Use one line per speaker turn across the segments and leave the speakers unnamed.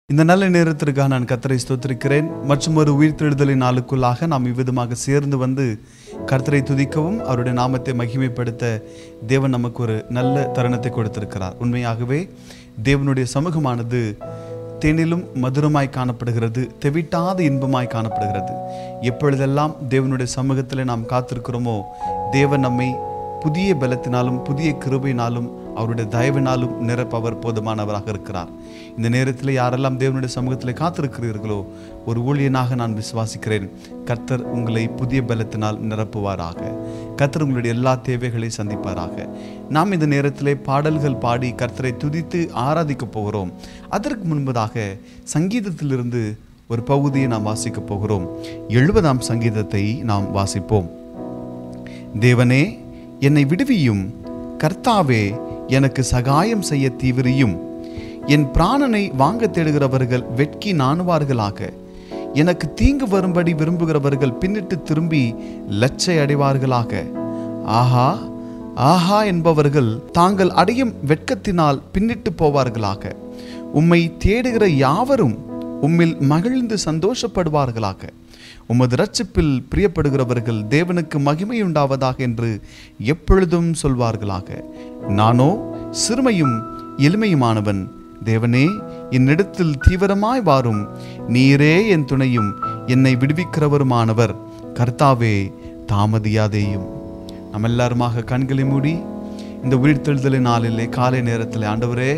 இந்த நல்ல நேரத்திற்காக நான் கத்தரை ஸ்தோத்திருக்கிறேன் மற்றும் ஒரு உயிர்த்தெழுதலின் நாளுக்குள்ளாக நாம் இவ்விதமாக சேர்ந்து வந்து கர்த்தரை துதிக்கவும் அவருடைய நாமத்தை மகிமைப்படுத்த தேவன் நமக்கு ஒரு நல்ல தருணத்தை கொடுத்திருக்கிறார் உண்மையாகவே தேவனுடைய சமூகமானது தேனிலும் மதுரமாய் காணப்படுகிறது தெவிட்டாத இன்பமாய் காணப்படுகிறது எப்பொழுதெல்லாம் தேவனுடைய சமூகத்தில் நாம் காத்திருக்கிறோமோ தேவன் நம்மை புதிய பலத்தினாலும் புதிய கிருபையினாலும் அவருடைய தயவினாலும் நிரப்ப அவர் போதுமானவராக இருக்கிறார் இந்த நேரத்தில் யாரெல்லாம் தேவனுடைய சமூகத்தில் காத்திருக்கிறீர்களோ ஒரு ஊழியனாக நான் விசுவாசிக்கிறேன் கர்த்தர் உங்களை புதிய பலத்தினால் நிரப்புவாராக கர்த்தர் உங்களுடைய எல்லா தேவைகளை சந்திப்பாராக நாம் இந்த நேரத்திலே பாடல்கள் பாடி கர்த்தரை துதித்து ஆராதிக்க போகிறோம் அதற்கு முன்பதாக சங்கீதத்திலிருந்து ஒரு பகுதியை நாம் வாசிக்க போகிறோம் எழுபதாம் சங்கீதத்தை நாம் வாசிப்போம் தேவனே என்னை விடுவியும் கர்த்தாவே எனக்கு சகாயம் செய்ய தீவிரியும் என் பிராணனை வாங்க தேடுகிறவர்கள் வெட்கி நாணுவார்களாக எனக்கு தீங்கு வரும்படி விரும்புகிறவர்கள் பின்னிட்டு திரும்பி லச்சை அடைவார்களாக ஆஹா ஆஹா என்பவர்கள் தாங்கள் அடையும் வெட்கத்தினால் பின்னிட்டு போவார்களாக உம்மை தேடுகிற யாவரும் உம்மில் மகிழ்ந்து சந்தோஷப்படுவார்களாக உமது ரட்சிப்பில் பிரியப்படுகிறவர்கள் தேவனுக்கு மகிமை உண்டாவதாக என்று எப்பொழுதும் சொல்வார்களாக நானோ சிறுமையும் எளிமையுமானவன் தேவனே என்னிடத்தில் தீவிரமாய் வாரும் நீரே என் துணையும் என்னை விடுவிக்கிறவருமானவர் கர்த்தாவே தாமதியாதேயும் நம்ம எல்லாருமாக கண்களை மூடி இந்த உயிர்த்தெழுதலின் நாளிலே காலை நேரத்தில் ஆண்டவரே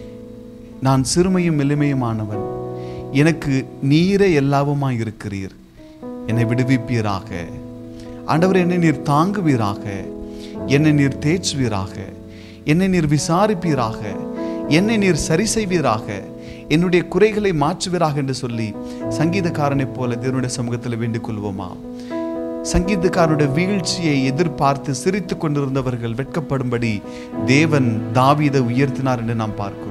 நான் சிறுமையும் எளிமையுமானவன் எனக்கு நீரே எல்லாவுமாய் இருக்கிறீர் என்னை விடுவிப்பீராக ஆண்டவர் என்னை நீர் தாங்குவீராக என்னை நீர் தேய்ச்சுவீராக என்னை நீர் விசாரிப்பீராக என்னை நீர் சரி செய்வீராக என்னுடைய குறைகளை மாற்றுவீராக என்று சொல்லி சங்கீதக்காரனைப் போல தேவனுடைய சமூகத்தில் வேண்டிக் கொள்வோமா சங்கீதக்காரனுடைய வீழ்ச்சியை எதிர்பார்த்து சிரித்து கொண்டிருந்தவர்கள் வெட்கப்படும்படி தேவன் தாவீதை உயர்த்தினார் என்று நாம் பார்க்கிறோம்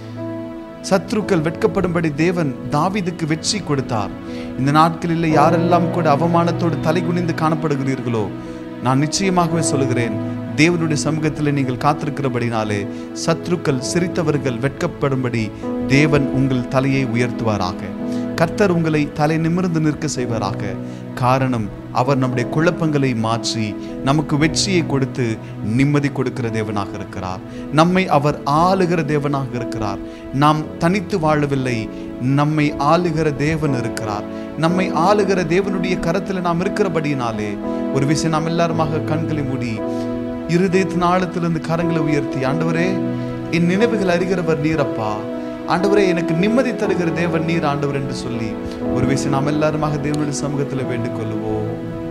சத்ருக்கள் வெட்கப்படும்படி தேவன் தாவீதுக்கு வெற்றி கொடுத்தார் இந்த நாட்களில் யாரெல்லாம் கூட அவமானத்தோடு தலை குனிந்து காணப்படுகிறீர்களோ நான் நிச்சயமாகவே சொல்லுகிறேன் தேவனுடைய சமூகத்தில் நீங்கள் காத்திருக்கிறபடினாலே சத்ருக்கள் சிரித்தவர்கள் வெட்கப்படும்படி தேவன் உங்கள் தலையை உயர்த்துவாராக கர்த்தர் உங்களை தலை நிமிர்ந்து நிற்க செய்வாராக காரணம் அவர் நம்முடைய குழப்பங்களை மாற்றி நமக்கு வெற்றியை கொடுத்து நிம்மதி கொடுக்கிற தேவனாக இருக்கிறார் நம்மை அவர் ஆளுகிற தேவனாக இருக்கிறார் நாம் தனித்து வாழவில்லை நம்மை ஆளுகிற தேவன் இருக்கிறார் நம்மை ஆளுகிற தேவனுடைய கரத்தில் நாம் இருக்கிறபடியினாலே ஒரு விஷயம் நாம் எல்லாருமாக கண்களை மூடி இருதயத்தின் ஆழத்திலிருந்து கரங்களை உயர்த்தி ஆண்டவரே என் நினைவுகள் அறிகிறவர் நீரப்பா ஆண்டவரே எனக்கு நிம்மதி தருகிற தேவன் நீர் ஆண்டவர் என்று சொல்லி ஒரு விஷயம் நாம் எல்லாருமாக தேவனுடைய சமூகத்தில் வேண்டிக் கொள்ளுவோம்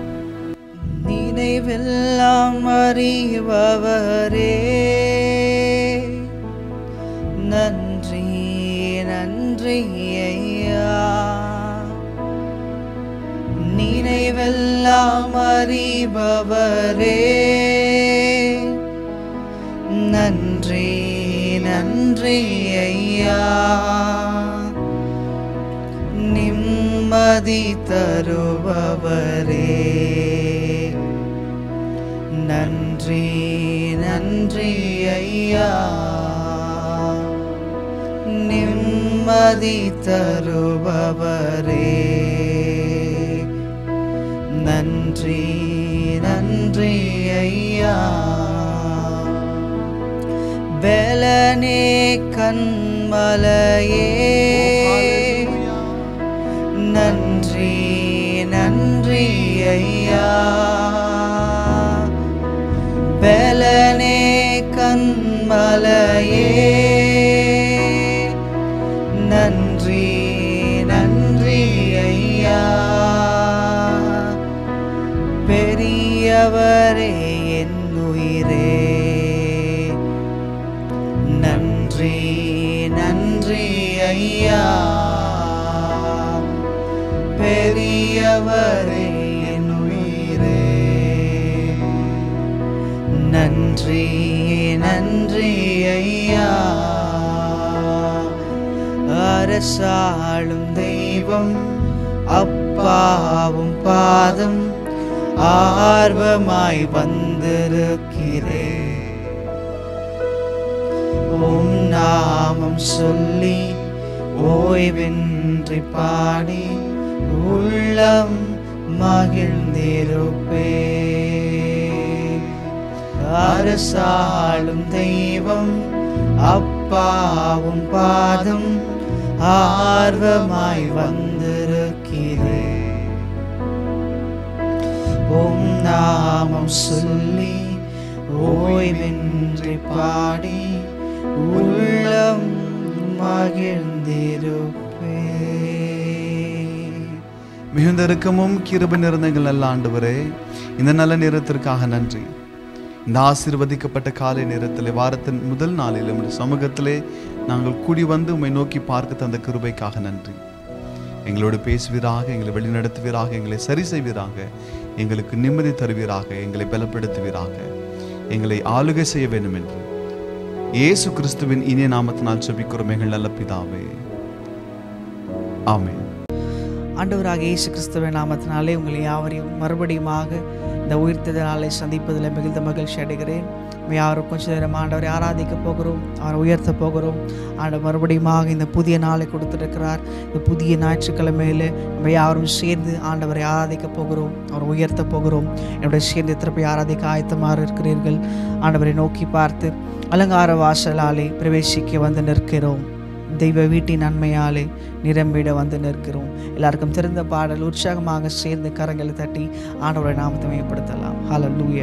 நினைவெல்லாம் அறிபவரே நன்றி நன்றி ஐயா நினைவெல்லாம் அறிபவரே நன்றி நன்றி ஐயா நிம்மதி தருபவரே நன்றி நன்றி ஐயா நிம்மதி தருபவரே நன்றி நன்றி ஐயா பலனே கண்மலையே நன்றி நன்றி ஐயா பலனே கண்மலையே நன்றி நன்றி ஐயா பெரியவரே என் உயிரே நன்றி நன்றி ஐயா பெரியவரே என் உயிரே நன்றி நன்றி ஐயா அரசாளும் தெய்வம் அப்பாவும் பாதம் ஆர்வமாய் வந்திருக்கிறேன் உம் நாமம் சொல்லி ஓய்வின்றி பாடி உள்ளம் மகிழ்ந்திருப்பே அரசாளும் தெய்வம் அப்பாவும் பாதம் ஆர்வமாய் வந்திருக்கிறேன் உம் நாமம் சொல்லி ஓய்வின்றி பாடி உள்ளம் மகிழ்ந்திருப்பே
மிகுந்த இறுக்கமும் கிருபை நிறைந்த எங்கள் நல்ல ஆண்டவரே இந்த நல்ல நேரத்திற்காக நன்றி இந்த ஆசீர்வதிக்கப்பட்ட காலை நேரத்திலே வாரத்தின் முதல் நாளில் நம்முடைய சமூகத்திலே நாங்கள் கூடி வந்து உம்மை நோக்கி பார்க்க தந்த கிருபைக்காக நன்றி எங்களோடு பேசுவீராக எங்களை வழிநடத்துவீராக எங்களை சரி செய்வீராக எங்களுக்கு நிம்மதி தருவீராக எங்களை பலப்படுத்துவீராக எங்களை ஆளுகை செய்ய வேண்டும் என்று இயேசு கிறிஸ்துவின் இனிய நாமத்தினால் செபிக்கிறோம் எங்கள் நல்ல பிதாவே ஆமென்
ஆண்டவராக இயேசு கிறிஸ்துவின் நாமத்தினாலே உங்களை யாவரையும் மறுபடியுமாக இந்த உயிர்த்தத நாளை சந்திப்பதில் மிகுந்த மகிழ்ச்சி அடைகிறேன் நம்ம யாரும் கொஞ்ச நேரம் ஆண்டவரை ஆராதிக்க போகிறோம் அவரை உயர்த்த போகிறோம் ஆண்டவர் மறுபடியுமாக இந்த புதிய நாளை கொடுத்திருக்கிறார் இந்த புதிய ஞாயிற்றுக்கிழமையில் நம்ம யாரும் சேர்ந்து ஆண்டவரை ஆராதிக்க போகிறோம் அவரை உயர்த்த போகிறோம் என்னுடைய சேர்ந்து திருப்பி ஆராதிக்க ஆயத்தமாக இருக்கிறீர்கள் ஆண்டவரை நோக்கி பார்த்து அலங்கார வாசலாலே பிரவேசிக்க வந்து நிற்கிறோம் தெய்வ வீட்டின் நன்மையாலே நிரம்பிட வந்து நிற்கிறோம் எல்லாருக்கும் தெரிந்த பாடல் உற்சாகமாக சேர்ந்து கரங்களை தட்டி ஆண்டவரை நாமத்தை மேம்படுத்தலாம் ஹalleluya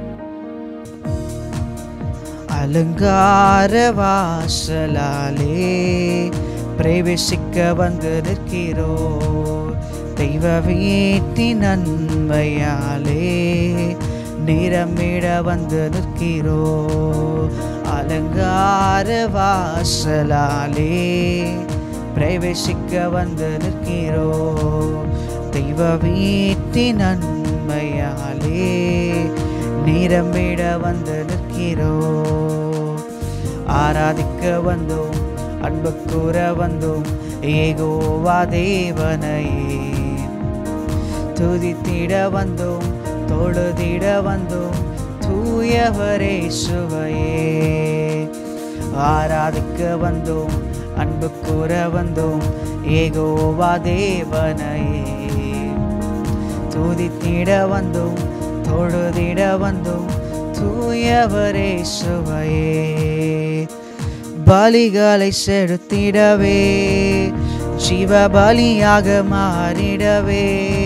அலங்கார வாசலாலே பிரவேசிக்க வந்து நிற்கிறோ தெய்வ வீட்டின் நன்மையாலே நிரம்பிட வந்து நிற்கிறோ அலங்கார வாசலாலே பிரவேசிக்க வந்து நிற்கிறோ தெய்வ வீட்டின் நன்மையாலே நிரம்பிட வந்து நிற்கிறோ ஆராதிக்க வந்தோம் அன்பு கூற வந்தோம் ஏகோவா தேவனையே துதித்திட வந்தோம் தொழுதிட வந்தோம் தூயவரே சுவையே ஆராதிக்க வந்தோம் அன்பு கூற வந்தோம் ஏகோவா தேவனையே துதித்திட வந்தோம் தொழுதிட வந்தோம் தூயவரே சுவையே பலிகளை செலுத்திடவே ஜீவ பலியாக மாறிடவே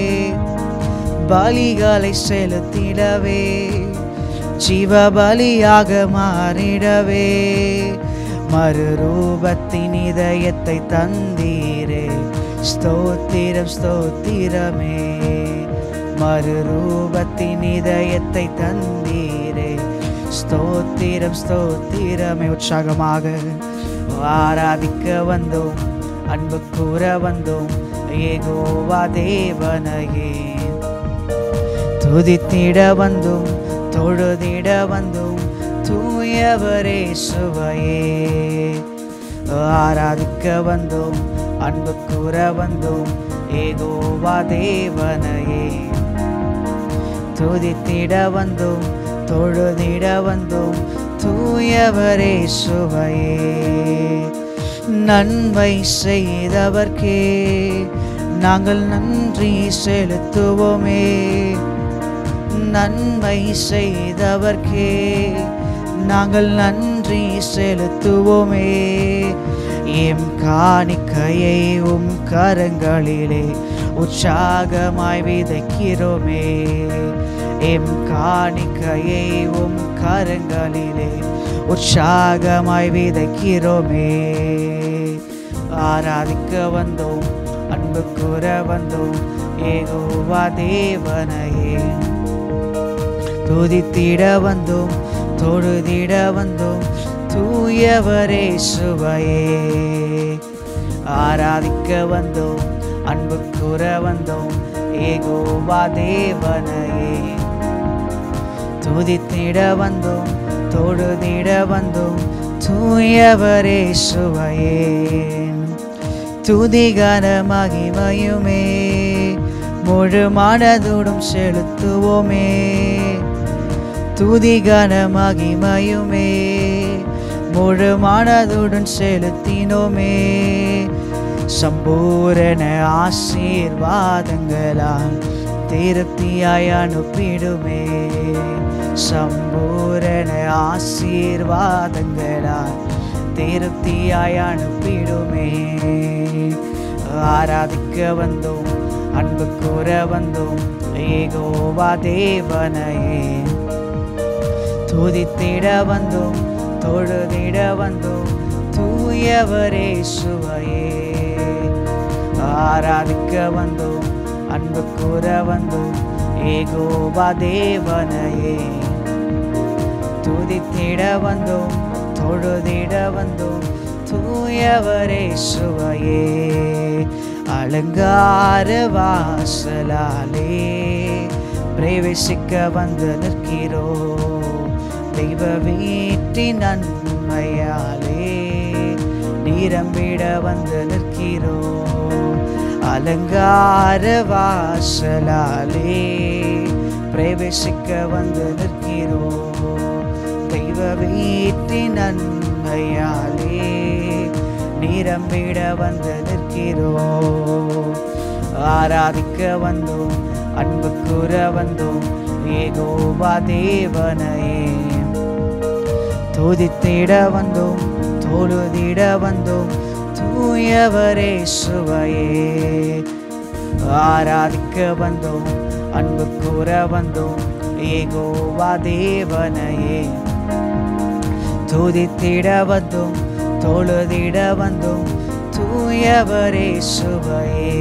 பலிகளை செலுத்திடவே ஜீவ பலியாக மாறிடவே மறுரூபத்தின் இதயத்தை தந்தீரே ஸ்தோத்திரம் ஸ்தோத்திரமே மறுரூபத்தின் இதயத்தை தந்தீரே ஸ்தோத்திரம் ஸ்தோத்திரமே உற்சாகமாக ஆராதிக்க வந்தோம் அன்பு கூற வந்தோம் ஏகோவா தேவனையே துதித்திட வந்தோம் தொழுதிட வந்தோம் தூயவரே சுவையே ஆராதிக்க வந்தோம் அன்பு கூற வந்தோம் ஏகோவா தேவனையே துதித்திட வந்தோம் தொழுதிட வந்தோம் தூயவரே சுவையே நன்மை செய்தவர்க்கே நாங்கள் நன்றி செலுத்துவோமே நன்மை செய்தவர்க்கே நாங்கள் நன்றி செலுத்துவோமே எம் காணிக்கையை உம் கரங்களிலே உற்சாகமாய் விதைக்கிறோமே எம் காணிக்கையை உம் கரங்களிலே உற்சாகமாய் விதைக்கிறோமே ஆராதிக்க வந்தோம் அன்பு கூற வந்தோம் ஏகோவா தேவனையே துதித்திட வந்தோம் தொழுதிட வந்தோம் தூயவரே சுவையே ஆராதிக்க வந்தோம் அன்பு கூற வந்தோம் ஏகோவா தேவனையே துதித்திட வந்தோம் தொழுதிட வந்தோம் தூயவரே சுவையே துதிகர மகிமையுமே முழு மனதுடும் செலுத்துவோமே துதிகர மகிமையுமே முழு மனதுடன் செலுத்தினோமே சம்பூரண ஆசீர்வாதங்களால் திருப்தியாய் அனுப்பிடுமே சம்பூரண ஆசீர்வாதங்களால் திருப்தியாய் அனுப்பிடுமே ஆராதிக்க வந்தோம் அன்பு கூற வந்தோம் ஏகோவா தேவனையே துதித்திட வந்தோம் தொழுதிட வந்தோம் தூயவரே சுவையே ஆராதிக்க வந்தோம் அன்பு கூற வந்தோம் ஏகோபா தேவனையே துதித்திட வந்தோம் தொழுதிட வந்தோம் தூயவரே சுவையே அலங்கார வாசலாலே பிரவேசிக்க வந்து நிற்கிறோ தெய்வ வீட்டின் நன்மையாலே நிரம்பிட வந்து நிற்கிறோ அலங்கார வாசலாலே பிரவேசிக்க வந்து நிற்கிறோ தெய்வ வீட்டின் நன்மையாலே நிரம்பிட வந்து நிற்கிறோ ஆராதிக்க வந்தோம் அன்பு கூற வந்தோம் ஏகோபா தேவனையே துதித்திட வந்தோம் தொழுதிட வந்தோம் தூயவரே சுவையே ஆராதிக்க வந்தோம் அன்பு கூற வந்தோம் ஏகோவா தேவனையே துதித்திட வந்தோம் தொழுதிட வந்தோம் தூயவரே சுவையே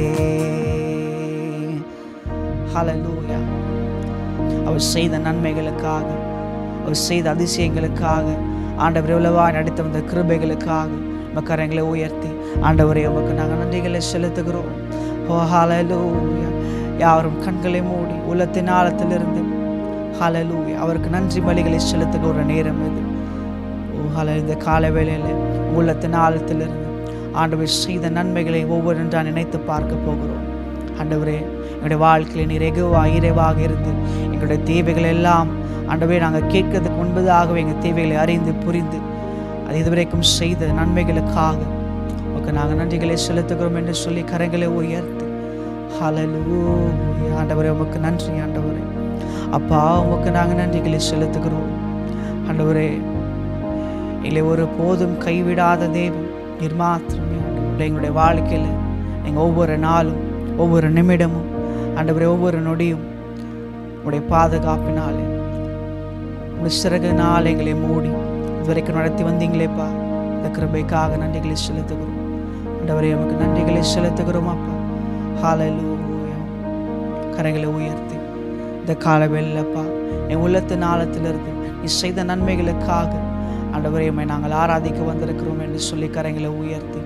ஹalleluya அவர் செய்த நன்மைகளுக்காக அவர் செய்த அதிசயங்களுக்காக ஆண்டவர் எவ்வளவா நடித்த வந்த கிருபைகளுக்காக மக்கரங்களை உயர்த்தி ஆண்டவரை உமக்கு நாங்கள் நன்றிகளை செலுத்துகிறோம் ஓ ஹalleluya யாரும் கண்களை மூடி உள்ளத்தின் ஆழத்திலிருந்து ஹalleluya அவருக்கு நன்றி பலிகளை செலுத்துகிற ஒரு நேரம் இது ஓ ஹalleluya இந்த காலை வேளையில் உள்ளத்தின் ஆழத்திலிருந்து ஆண்டவர் செய்த நன்மைகளை ஒவ்வொன்றாக நினைத்து பார்க்க போகிறோம் ஆண்டவரே எங்களுடைய வாழ்க்கையில் நீர் எகுவா இறைவாக இருந்து எங்களுடைய தேவைகள் எல்லாம் ஆண்டவரே நாங்கள் கேட்கறதுக்கு முன்பதாகவே எங்கள் தேவைகளை அறிந்து புரிந்து அது இதுவரைக்கும் செய்த நன்மைகளுக்காக உமக்கு நாங்கள் நன்றிகளை செலுத்துகிறோம் என்று சொல்லி கரங்களை உயர்த்தி ஹalleluya ஆண்டவரே உமக்கு நன்றி ஆண்டவரே அப்பா உமக்கு நாங்கள் நன்றிகளை செலுத்துகிறோம் ஆண்டவரே எங்களை ஒரு போதும் கைவிடாத தேவன் நீர் மாத்திரமே ஆண்டவரே எங்களுடைய வாழ்க்கையில் நீங்கள் ஒவ்வொரு நாளும் ஒவ்வொரு நிமிடமும் ஆண்டவரே ஒவ்வொரு நொடியும் உடைய பாதுகாப்பினாலே உங்கள் சிறகுனால் எங்களை மூடி இதுவரைக்கும் நடத்தி வந்தீங்களேப்பா இந்த கிருபைக்காக நன்றிகளை செலுத்துகிறோம் ஆண்டவரே உமக்கு நன்றிகளை செலுத்துகிறோம் அப்பா ஹalleluya கரங்களை உயர்த்தி இந்த கால வெள்ளப்பா என் உள்ளத்தின் ஆழத்திலிருந்து நீ செய்த நன்மைகளுக்காக ஆண்டவரே உம்மை நாங்கள் ஆராதிக்க வந்திருக்கிறோம் என்று சொல்லி கரங்களை உயர்த்தி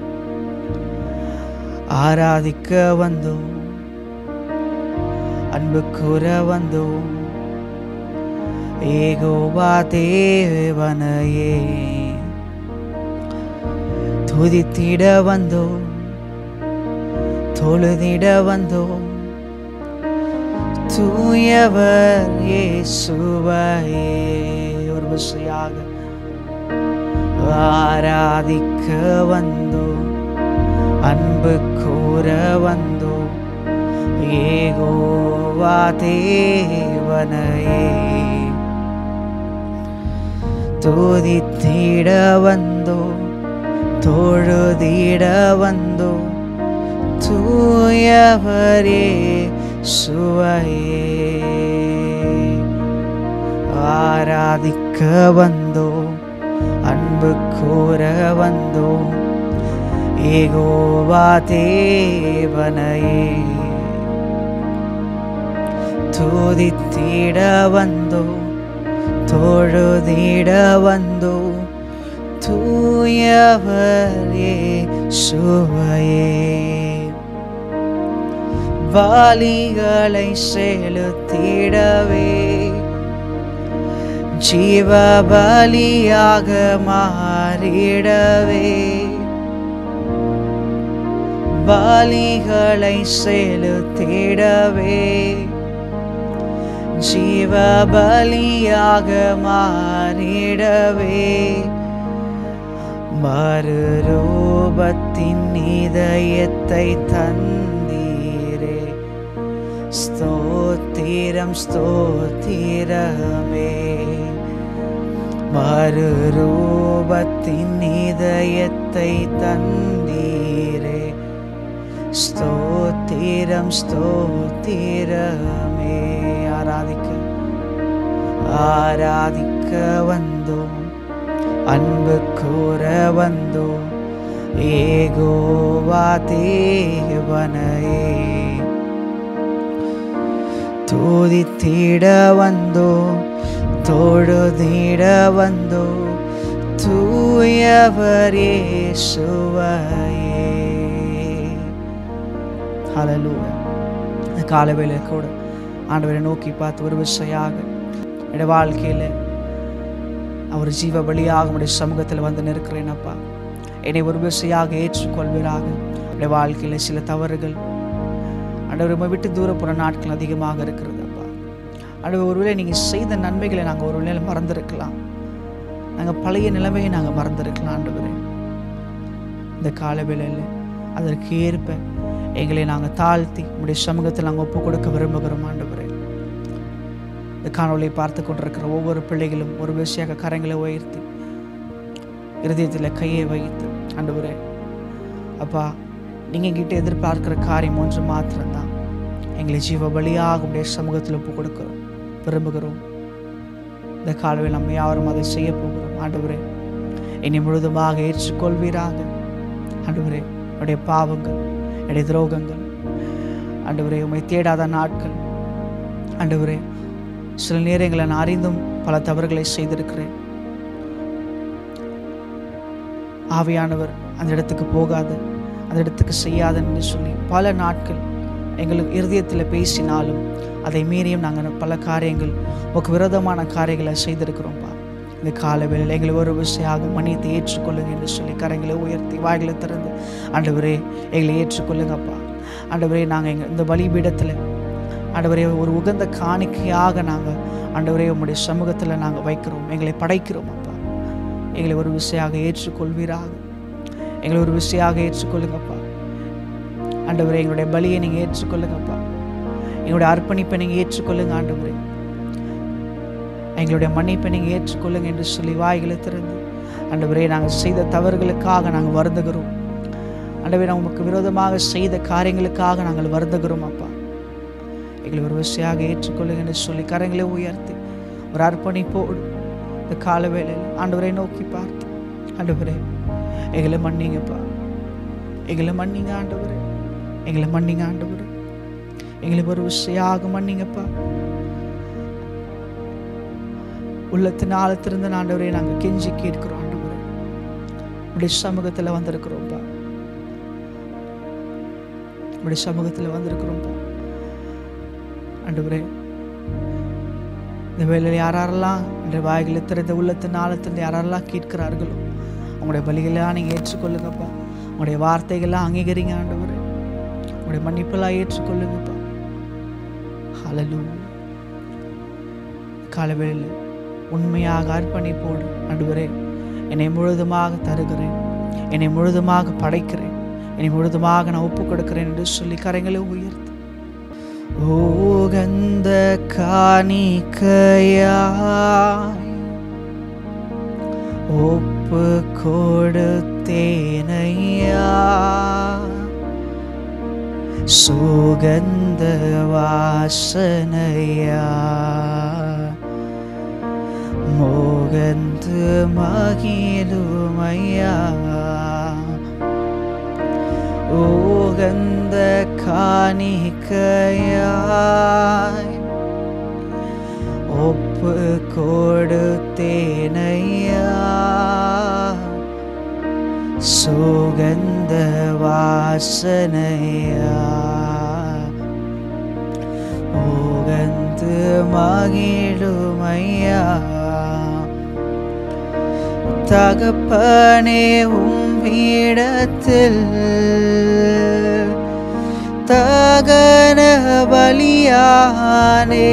ஆராதிக்க வந்தோம் அன்பு கூற வந்தோம் ஏகோபா தேவனையே துதித்திட வந்தோம் தொழுதிட வந்தோம் தூயவர் இயேசுவையே ஒரு விசையாக ஆராதிக்க வந்தோம் அன்பு கூற வந்தோம் ஏகோவா தேவனையே தோதித்திட வந்தோம் தொழுதிட வந்தோம் தூயவரே சுவையே ஆராதிக்க வந்தோம் அன்பு கூற வந்தோம் ஏகோவா தேவனையே துதித்திட வந்தோம் தொழுதிட வந்தோம் தூயவரே சுவையே வாலிகளை செலுத்திடவே ஜீவ பலியாக மாறிடவே பலிகளை செலுத்திடவே ஜீவ பலியாக மாறிடவே மறுரூபத்தின் இதயத்தை தந்தீரே ஸ்தோத்திரம் ஸ்தோத்திரமே மறுரூபத்தின் இதயத்தை தந்தீரே ஸ்தோத்திரம் ஸ்தோத்திரமே ஆராதிக்க ஆராதிக்க வந்தோம் அன்பு கூற வந்தோம் ஏகோவா தேவனையே தூதித்திட வந்தோம் தொழுதிட வந்தோ தூயவர் இயேசுவையே ஹalleluya இந்த காலவேளை கூட ஆண்டவரை நோக்கி பார்த்து ஒரு விஷயாக என்னுடைய வாழ்க்கையில் அவர் ஜீவ பலியாக உடைய சமூகத்தில் வந்து நிற்கிறேன் அப்பா என்னை ஒரு விஷயாக ஏற்றுக்கொள்வீராக என்னுடைய வாழ்க்கையில் சில தவறுகள் ஆண்டவர் உம்மை விட்டு தூர போன நாட்கள் அதிகமாக இருக்கிறது அப்பா ஆண்டவர் ஒருவேளை நீங்கள் செய்த நன்மைகளை நாங்கள் ஒரு வேளை மறந்திருக்கலாம் நாங்கள் பழைய நிலைமையை நாங்கள் மறந்திருக்கலாம் ஆண்டவரே இந்த கால வேளையில் அதற்கு ஏற்ப எங்களை நாங்கள் தாழ்த்தி உடைய சமூகத்தில் நாங்கள் ஒப்பு கொடுக்க விரும்புகிறோம் ஆண்டவரே இந்த காணொளியை பார்த்து கொண்டிருக்கிற ஒவ்வொரு பிள்ளைகளும் ஒரு விஷயாக கரங்களை உயர்த்தி இருதயத்தில் கையை வைத்து ஆண்டவரே அப்பா நீங்கள் கிட்ட எதிர்பார்க்கிற காரியம் ஒன்று மாத்திரம்தான் எங்களை ஜீவ பலியாக உடைய சமூகத்தில் ஒப்பு கொடுக்கிறோம் விரும்புகிறோம் இந்த காலவில் நம்ம யாரும் அதை செய்ய போகிறோம் ஆண்டவரே என்னை முழுதுமாக ஏற்றுக்கொள்வீராக ஆண்டவரே என்னுடைய பாவங்கள் என்னுடைய துரோகங்கள் ஆண்டவரே உம்மை தேடாத நாட்கள் ஆண்டவரே சில நேரங்களை நான் அறிந்தும் பல தவறுகளை செய்திருக்கிறேன் ஆவியானவர் அந்த இடத்துக்கு போகாது அந்த இடத்துக்கு செய்யாதுன்னு சொல்லி பல நாட்கள் எங்களுக்கு இருதயத்தில் பேசினாலும் அதை மீறியும் நாங்கள் பல காரியங்கள் உக்கு விரோதமான காரியங்களை செய்திருக்கிறோம்ப்பா இந்த கால வேளையில் எங்களை ஒரு விஷயாக மன்னித்து ஏற்றுக்கொள்ளுங்க என்று சொல்லி கரங்களை உயர்த்தி வாய்களை திறந்து ஆண்டவரே எங்களை ஏற்றுக்கொள்ளுங்கப்பா ஆண்டவரே நாங்கள் எங்கள் இந்த பலிபீடத்தில் ஆண்டவரே ஒரு உகந்த காணிக்கையாக நாங்கள் ஆண்டவரே உம்முடைய சமூகத்தில் நாங்கள் வைக்கிறோம் எங்களை படைக்கிறோம் அப்பா எங்களை ஒரு விஷயாக ஏற்றுக்கொள்வீராக எங்களை ஒரு விஷயாக ஏற்றுக்கொள்ளுங்கப்பா ஆண்டவரே எங்களுடைய பலியை நீங்கள் ஏற்றுக்கொள்ளுங்கப்பா எங்களுடைய அர்ப்பணிப்பை நீங்கள் ஏற்றுக்கொள்ளுங்க ஆண்டவரே எங்களுடைய மன்னிப்பை நீங்கள் ஏற்றுக்கொள்ளுங்க என்று சொல்லி வாய்களை திறந்து ஆண்டவரே நாங்கள் செய்த தவறுகளுக்காக நாங்கள் வருந்துகிறோம் ஆண்டவரே நமக்கு விரோதமாக செய்த காரியங்களுக்காக நாங்கள் வருந்துகிறோம் அப்பா எங்களை ஒரு விஷயாக ஏற்றுக்கொள்ளுங்க என்று சொல்லி கரங்களை உயர்த்தி ஒரு அர்ப்பணிப்போடு இந்த கால வேளையில் ஆண்டவரை நோக்கி பார்த்து ஆண்டவரே எங்களை மன்னிங்கப்பா எங்களை மன்னிங்க ஆண்டவரே எங்களை மன்னிங்க ஆண்டவரே எங்களை ஒரு விஷயாக மன்னிங்கப்பா உள்ளத்தின் ஆழத்திலிருந்து ஆண்டவரே நாங்கள் கெஞ்சி கேட்கிறோம் ஆண்டவரே உடைய சமூகத்தில் வந்திருக்கிறோம்ப்பா உடைய சமூகத்தில் வந்திருக்கிறோம்ப்பா ஆண்டவரே இந்த வேலையில் யாரெல்லாம் இந்த வாய்களை திறந்த உள்ளத்தின் ஆழத்திலிருந்து யாரெல்லாம் கேட்கிறார்களோ உங்களுடைய பலிகளாக நீங்கள் ஏற்றுக்கொள்ளுங்கப்பா உங்களுடைய வார்த்தைகள்லாம் அங்கீகரிங்க ஆண்டவரே உங்களுடைய மன்னிப்பெல்லாம் ஏற்றுக்கொள்ளுங்கப்பா ஹலலூ காலவேளையில் உண்மையாக அர்ப்பணிப்போடு ஆண்டவரே என்னை முழுதுமாக தருகிறேன் என்னை முழுதுமாக படைக்கிறேன் என்னை முழுதுமாக நான் ஒப்பு கொடுக்கிறேன் என்று சொல்லி கரைகளை உயர்த்து ஓகந்த காணிக்கையாய் ஒப்பு கொடுத்தேனையா சுகந்த வாசனையா மோகந்து மகிழுமையா ஓகந்த காணிக்கையாய் ஒப்பு கொடுத்தேனையா சுகந்த வாசனையா ஓகந்து மகிழுமையா தகப்பனே உம்மிடத்தில் தகன பலியானே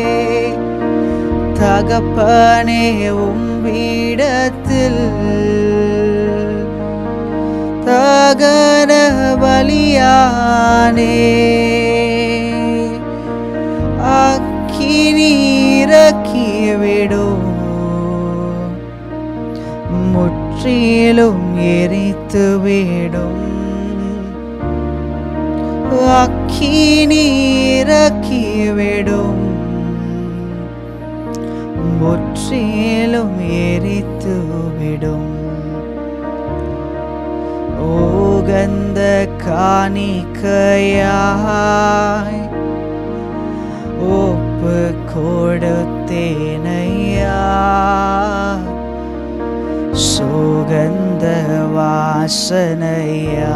தகப்பனே உம்மிடத்தில் பலியானே அக்கினி இறக்கிவிடும் முற்றிலும் எரித்து விடும் அக்கினி இறக்கிவிடும் முற்றிலும் எரித்து விடும் ஓகந்த காணிக்கையாய் ஒப்பு கொடுத்தேனையா சுகந்த வாசனையா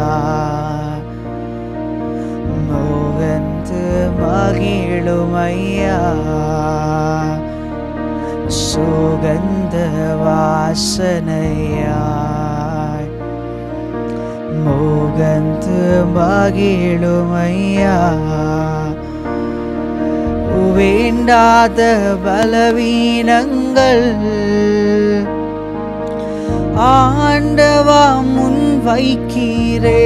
மோகந்து மகிழுமையா சுகந்த வாசனையாய் மோகந்து மகிழுமையா வேண்டாத பலவீனங்கள் ஆண்டவா முன் வைக்கிறே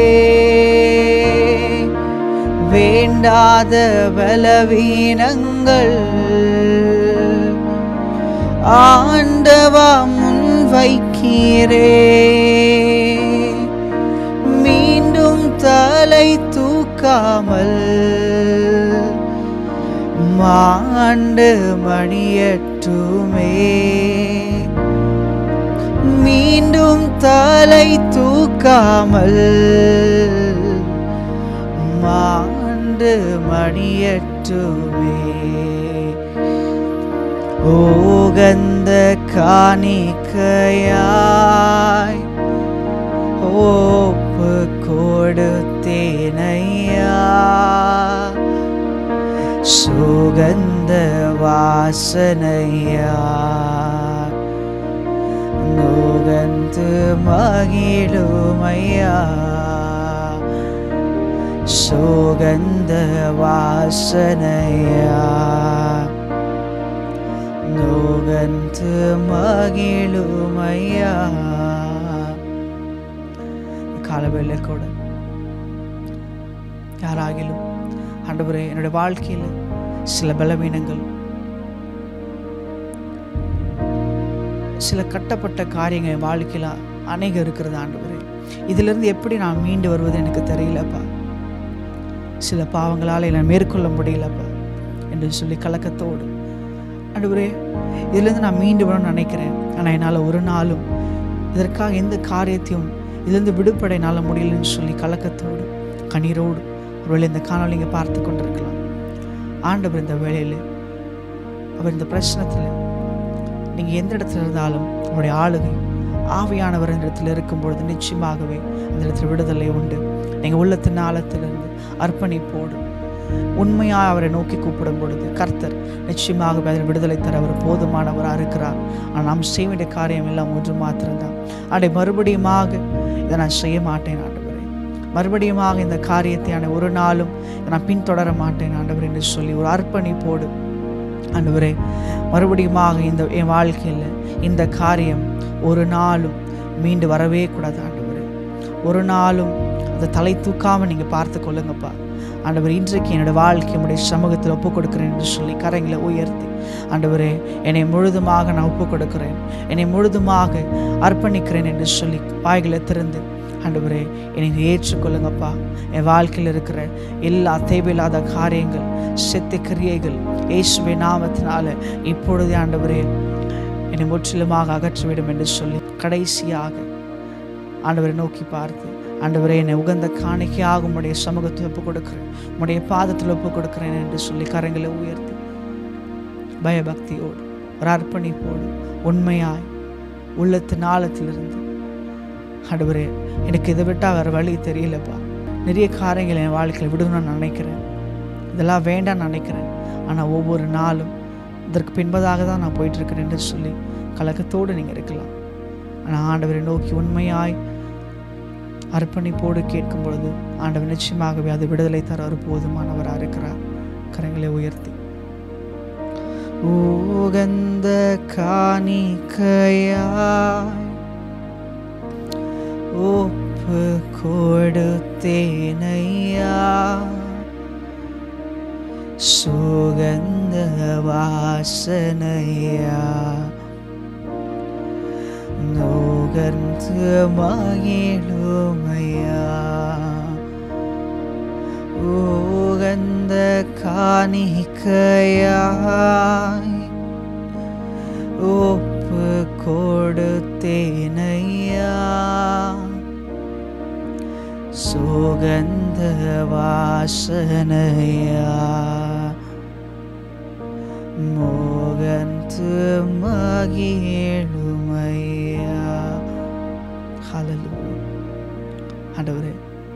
வேண்டாத பலவீனங்கள் ஆண்டவா முன் வைக்கிறே மீண்டும் தலை தூக்காமல் மாண்டு மணியற்றுமே மீண்டும் தலை தூக்காமல் மாண்டு மணியற்றுமே ஓகந்த காணிக்கையாய் ஒப்பு கொடுத்தேனையா சுகந்த வாசனையா நுகந்து மகிழுமையா சுகந்த வாசனையா நுகந்து மகிழுமையா காலவேளை கூட யாராகிலும் ஆண்டவரே என்னுடைய வாழ்க்கையில் சில பலவீனங்கள் சில கட்டப்பட்ட காரியங்கள் என் வாழ்க்கையில் அநேக இருக்கிறது ஆண்டவரே இதிலிருந்து எப்படி நான் மீண்டு வருவது எனக்கு தெரியலப்பா சில பாவங்களால் என்னை மேற்கொள்ள முடியலப்பா என்று சொல்லி கலக்கத்தோடு ஆண்டவரே இதுலேருந்து நான் மீண்டு வரணும்னு நினைக்கிறேன் ஆனால் என்னால் ஒரு நாளும் இதற்காக எந்த காரியத்தையும் இதுலேருந்து விடுபட என்னால் முடியலன்னு சொல்லி கலக்கத்தோடு கண்ணீரோடு ஒருவேளை இந்த காணொலி இங்கே பார்த்து கொண்டிருக்கலாம் ஆண்டவர் இந்த வேலையில் அவர் இந்த பிரச்சனத்தில் நீங்கள் எந்த இடத்துல இருந்தாலும் உங்களுடைய ஆளுகை ஆவியானவர் இந்த இடத்துல இருக்கும் பொழுது நிச்சயமாகவே அந்த இடத்துல விடுதலை உண்டு நீங்கள் உள்ளத்தின் ஆழத்திலிருந்து அர்ப்பணிப்போடு உண்மையாக அவரை நோக்கி கூப்பிடும் பொழுது கர்த்தர் நிச்சயமாகவே அதில் விடுதலை தர அவர் போதுமானவராக இருக்கிறார் ஆனால் நாம் செய்ய வேண்டிய காரியம் எல்லாம் ஒன்று மாத்திரம்தான் அடை மறுபடியுமாக இதை நான் செய்ய மாட்டேன் ஆண்டவரே மறுபடியுமாக இந்த காரியத்தை நான் ஒரு நாளும் இதை நான் பின்தொடர மாட்டேன் ஆண்டவர் என்று சொல்லி ஒரு அர்ப்பணிப்போடு ஆண்டவரே மறுபடியுமாக இந்த என் வாழ்க்கையில் இந்த காரியம் ஒரு நாளும் மீண்டு வரவே கூடாது ஆண்டவரே ஒரு நாளும் அதை தலை தூக்காமல் நீங்கள் பார்த்து கொள்ளுங்கப்பா ஆண்டவர் இன்றைக்கு என்னோட வாழ்க்கை உடைய சமூகத்தில் ஒப்புக் கொடுக்குறேன் என்று சொல்லி கரங்களை உயர்த்தி ஆண்டவரே என்னை முழுதுமாக நான் ஒப்புக் கொடுக்கிறேன் என்னை முழுதுமாக அர்ப்பணிக்கிறேன் என்று சொல்லி வாய்களை திறந்து ஆண்டவரே என்னை ஏற்றுக்கொள்ளுங்கப்பா என் வாழ்க்கையில் இருக்கிற எல்லா தேவையில்லாத காரியங்கள் செத்த கிரியைகள் இயேசுவை நாமத்தினால இப்பொழுதே ஆண்டவரே என்னை முற்றிலுமாக அகற்றிவிடும் என்று சொல்லி கடைசியாக ஆண்டவரை நோக்கி பார்த்து ஆண்டவரே என்னை உகந்த காணிக்கையாக உம்முடைய சமூகத்தில் ஒப்புக் கொடுக்கிறேன் உம்முடைய பாதத்தில் ஒப்புக் கொடுக்கிறேன் என்று சொல்லி கரங்களை உயர்த்தி பயபக்தியோடு ஒரு அர்ப்பணிப்போடு உண்மையாய் உள்ளத்தின் ஆழத்திலிருந்து ஆண்டவரே எனக்கு இதை விட்டால் வேறு வழி தெரியலப்பா நிறைய காரியங்கள் என் வாழ்க்கையில் விடணும்னு நினைக்கிறேன் இதெல்லாம் வேண்டாம்னு நினைக்கிறேன் ஆனால் ஒவ்வொரு நாளும் இதற்கு பின்பதாக தான் நான் போயிட்டுருக்கிறேன் என்று சொல்லி கலக்கத்தோடு நீங்கள் இருக்கலாம் ஆனால் ஆண்டவரை நோக்கி உண்மையாய் அர்ப்பணிப்போடு கேட்கும் பொழுது ஆண்டவர் நிச்சயமாகவே அது விடுதலை தர ஒரு போதுமானவராக இருக்கிறார் கரங்களை உயர்த்தி உகந்த காணிக்கையாய் ஒப்பு ஒப்பு கொடுத்தேனையா சுகந்த வாசனையா நுகர்ந்து மகிழுமையா உகந்த காணிக்கையாய் ஒப்பு கொடுத்தேனையா சுகந்த வாசனையா மோகந்து மகிழுமையா ஹalleluya ஆண்டவரே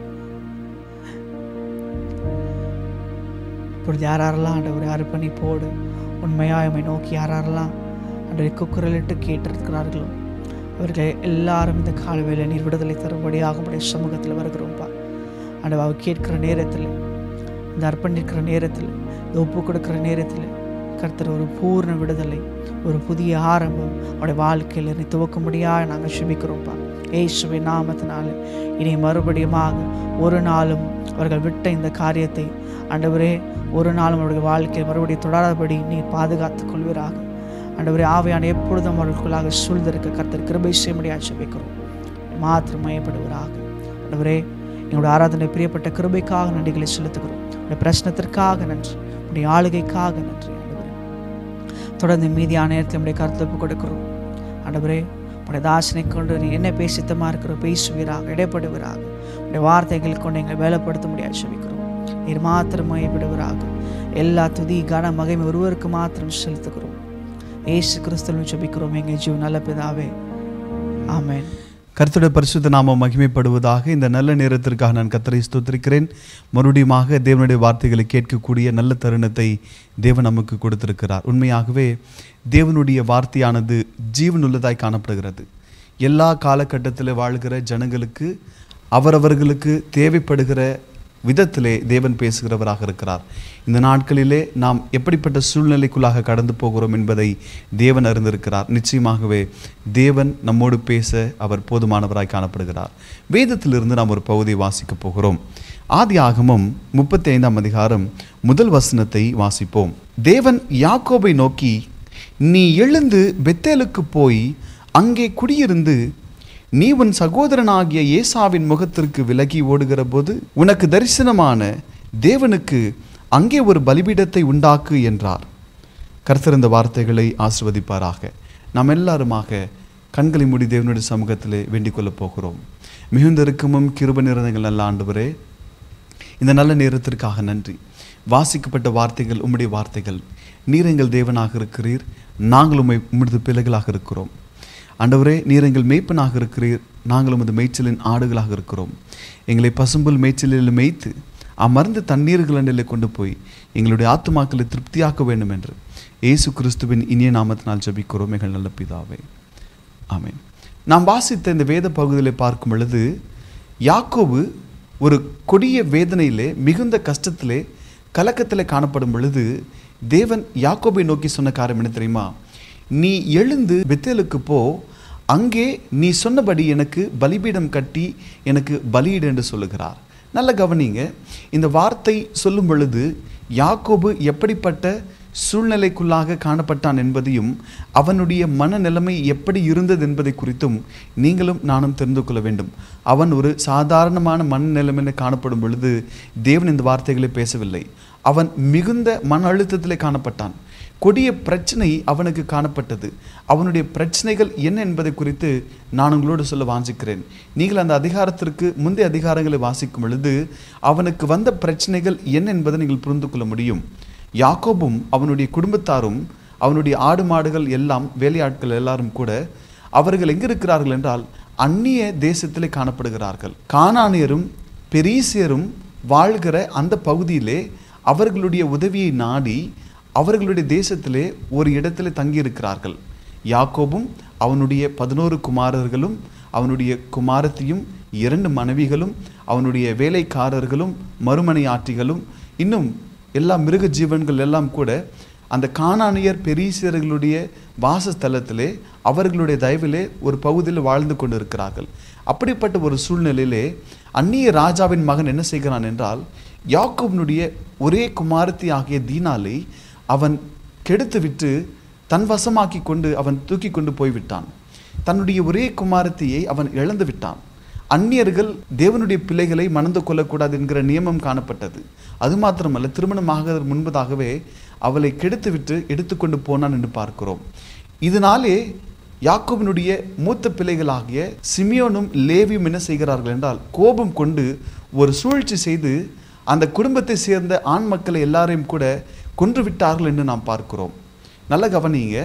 இப்பொழுது யாரெல்லாம் ஆண்டவரே அர்ப்பணிப்போடு உண்மையாக உம்மை நோக்கி யாரெல்லாம் ஆண்டவரை குக்குரலிட்டு கேட்டிருக்கிறார்களோ அவர்கள் எல்லாரும் இந்த காலவேளை நீர் விடுதலை தரும்படியாக உடைய சமூகத்தில் வருகிறோம்ப்பா ஆண்டவா அவர் கேட்கிற நேரத்தில் இந்த அர்ப்பணிக்கிற நேரத்தில் இந்த ஒப்பு கொடுக்கிற நேரத்தில் கர்த்தர் ஒரு பூர்ண விடுதலை ஒரு புதிய ஆரம்பம் அவருடைய வாழ்க்கையில் நீ துவக்கும்படியாக நாங்கள் சுமிக்கிறோம்ப்பா ஏசுவின் நாமத்தினால இனி மறுபடியுமாக ஒரு நாளும் அவர்கள் விட்ட இந்த காரியத்தை ஆண்டவரே ஒரு நாளும் அவருடைய வாழ்க்கையை மறுபடியும் தொடராதபடி நீ பாதுகாத்துக் கொள்வீராக ஆண்டவரே ஆவையான எப்பொழுதும் அவர்களுக்குள்ளாக சூழ்ந்திருக்க கர்த்தர் கிருபை செய்யும்படியாக ஜெபிக்கிறோம் மாத்திரம் மயப்படுவராக ஆண்டவரே எங்களுடைய ஆராதனை பிரியப்பட்ட கிருபைக்காக நன்றிகளை செலுத்துகிறோம் உடைய பிரச்சனத்திற்காக நன்றி உடைய ஆளுகைக்காக நன்றி ஆண்டவரே தொடர்ந்து மீதியான நேரத்தில் நம்முடைய கருத்தொப்பு கொடுக்கிறோம் ஆண்டவரே உடைய தாசனை கொண்டு நீ என்ன பேசித்தமா இருக்கிறோம் பேசுவீராக இடைப்படுவீராக உடைய வார்த்தைகள் கொண்டு எங்களை வேலைப்படுத்த முடியாது செபிக்கிறோம் நீர் மாத்திரம் மயப்படுவீராக எல்லா துதி கன மகிமை ஒருவருக்கு மாத்திரம் செலுத்துகிறோம் ஏசு கிறிஸ்துவின் ஜெபிக்கிறோம் எங்கள் ஜீவ நல்ல பிதாவே ஆமென்
கர்த்தருடைய பரிசுத்த நாமம் மகிமைப்படுவதாக இந்த நல்ல நேரத்திற்காக நான் கர்த்தரை ஸ்தோத்திரிக்கிறேன் மறுபடியுமாக தேவனுடைய வார்த்தைகளை கேட்கக்கூடிய நல்ல தருணத்தை தேவன் நமக்கு கொடுத்திருக்கிறார் உண்மையாகவே தேவனுடைய வார்த்தையானது ஜீவனுள்ளதாய் காணப்படுகிறது எல்லா காலகட்டத்தில் வாழ்கிற ஜனங்களுக்கு அவரவர்களுக்கு தேவைப்படுகிற விதத்திலே தேவன் பேசுகிறவராக இருக்கிறார் இந்த நாட்களிலே நாம் எப்படிப்பட்ட சூழ்நிலைக்குள்ளாக கடந்து போகிறோம் என்பதை தேவன் அறிந்திருக்கிறார் நிச்சயமாகவே தேவன் நம்மோடு பேச அவர் போதுமானவராய் காணப்படுகிறார் வேதத்திலிருந்து நாம் ஒரு பகுதியை வாசிக்கப் போகிறோம் ஆதி ஆகமம் முப்பத்தி ஐந்தாம் அதிகாரம் முதல் வசனத்தை வாசிப்போம் தேவன் யாக்கோபை நோக்கி நீ எழுந்து பெத்தேலுக்கு போய் அங்கே குடியிருந்து நீ உன் சகோதரனாகிய ஏசாவின் முகத்திற்கு விலகி ஓடுகிற போது உனக்கு தரிசனமான தேவனுக்கு அங்கே ஒரு பலிபீடத்தை உண்டாக்கு என்றார் கர்த்தர் இந்த வார்த்தைகளை ஆசிர்வதிப்பாராக நாம் எல்லாருமாக கண்களை மூடி தேவனுடைய சமூகத்திலே வேண்டிக் கொள்ளப் போகிறோம் மிகுந்த இறுக்கமும் கிருப நிறந்தங்கள் நல்ல ஆண்டவரே இந்த நல்ல நேரத்திற்காக நன்றி வாசிக்கப்பட்ட வார்த்தைகள் உம்முடைய வார்த்தைகள் நீர் எங்கள் தேவனாக இருக்கிறீர் நாங்கள் உம்மை உம்முடைய பிள்ளைகளாக இருக்கிறோம் ஆண்டவரே நீர் எங்கள் மேய்ப்பனாக இருக்கிறீர் நாங்கள் உமது மேய்ச்சலின் ஆடுகளாக இருக்கிறோம் எங்களை பசும்புல் மேய்ச்சலில் மேய்த்து அமர்ந்த தண்ணீர்கள் அண்டிலே கொண்டு போய் எங்களுடைய ஆத்துமாக்களை திருப்தியாக்க வேண்டும் என்று இயேசு கிறிஸ்துவின் இனிய நாமத்தினால் ஜெபிக்கிறோம் எங்கள் நல்ல பிதாவே ஆமென் நாம் வாசித்த இந்த வேத பகுதியிலே பார்க்கும் பொழுது யாக்கோபு ஒரு கொடிய வேதனையிலே மிகுந்த கஷ்டத்திலே கலக்கத்திலே காணப்படும் பொழுது தேவன் யாக்கோபை நோக்கி சொன்ன காரியம் என்ன தெரியுமா நீ எழுந்து பெத்தேலுக்கு போ அங்கே நீ சொன்னபடி எனக்கு பலிபீடம் கட்டி எனக்கு பலியிடு என்று சொல்லுகிறார் நல்ல கவனிங்க இந்த வார்த்தை சொல்லும் பொழுது யாக்கோபு எப்படிப்பட்ட சூழ்நிலைக்குள்ளாக காணப்பட்டான் என்பதையும் அவனுடைய மனநிலைமை எப்படி இருந்தது என்பதை குறித்தும் நீங்களும் நானும் தெரிந்து கொள்ள வேண்டும் அவன் ஒரு சாதாரணமான மனநிலைமையில் காணப்படும் பொழுது தேவன் இந்த வார்த்தைகளை பேசவில்லை அவன் மிகுந்த மன அழுத்தத்திலே காணப்பட்டான் கொடிய பிரச்சனை அவனுக்கு காணப்பட்டது அவனுடைய பிரச்சனைகள் என்ன என்பதை குறித்து நான் உங்களோடு சொல்ல வாஞ்சிக்கிறேன் நீங்கள் அந்த அதிகாரத்திற்கு முந்தைய அதிகாரங்களை வாசிக்கும் பொழுது அவனுக்கு வந்த பிரச்சனைகள் என்ன என்பதை நீங்கள் புரிந்து கொள்ள முடியும் யாக்கோபும் அவனுடைய குடும்பத்தாரும் அவனுடைய ஆடு மாடுகள் எல்லாம் வேலையாட்கள் எல்லாரும் கூட அவர்கள் எங்கே இருக்கிறார்கள் என்றால் அந்நிய தேசத்திலே காணப்படுகிறார்கள் கானானியரும் பெரீசியரும் வாழ்கிற அந்த பகுதியிலே அவர்களுடைய உதவியை நாடி அவர்களுடைய தேசத்திலே ஒரு இடத்திலே தங்கியிருக்கிறார்கள் யாக்கோபும் அவனுடைய பதினோரு குமாரர்களும் அவனுடைய குமாரத்தியும் இரண்டு மனைவிகளும் அவனுடைய வேலைக்காரர்களும் மறுமனை ஆற்றிகளும் இன்னும் எல்லா மிருக ஜீவன்கள் எல்லாம் கூட அந்த கானானியர் பெரிசியர்களுடைய வாசஸ்தலத்திலே அவர்களுடைய தயவிலே ஒரு பகுதியில் வாழ்ந்து கொண்டு இருக்கிறார்கள் அப்படிப்பட்ட ஒரு சூழ்நிலையிலே அந்நிய ராஜாவின் மகன் என்ன செய்கிறான் என்றால் யாக்கோபினுடைய ஒரே குமாரத்தி ஆகிய தீனாலை அவன் கெடுத்துவிட்டு தன் வசமாக்கி கொண்டு அவன் தூக்கி கொண்டு போய்விட்டான் தன்னுடைய ஒரே குமாரத்தியை அவன் இழந்து விட்டான் அந்நியர்கள் தேவனுடைய பிள்ளைகளை மணந்து கொள்ளக்கூடாது என்கிற நியமம் காணப்பட்டது அது மாத்திரமல்ல திருமணமாக முன்பதாகவே அவளை கெடுத்துவிட்டு எடுத்துக்கொண்டு போனான் என்று பார்க்கிறோம் இதனாலே யாக்கோபினுடைய மூத்த பிள்ளைகளாகிய சிமியோனும் லேவியும் என்ன செய்கிறார்கள் என்றால் கோபம் கொண்டு ஒரு சூழ்ச்சி செய்து அந்த குடும்பத்தை சேர்ந்த ஆண் மக்களை எல்லாரையும் கூட கொன்று விட்டார்கள் என்று நாம் பார்க்கிறோம் நல்ல கவனிங்க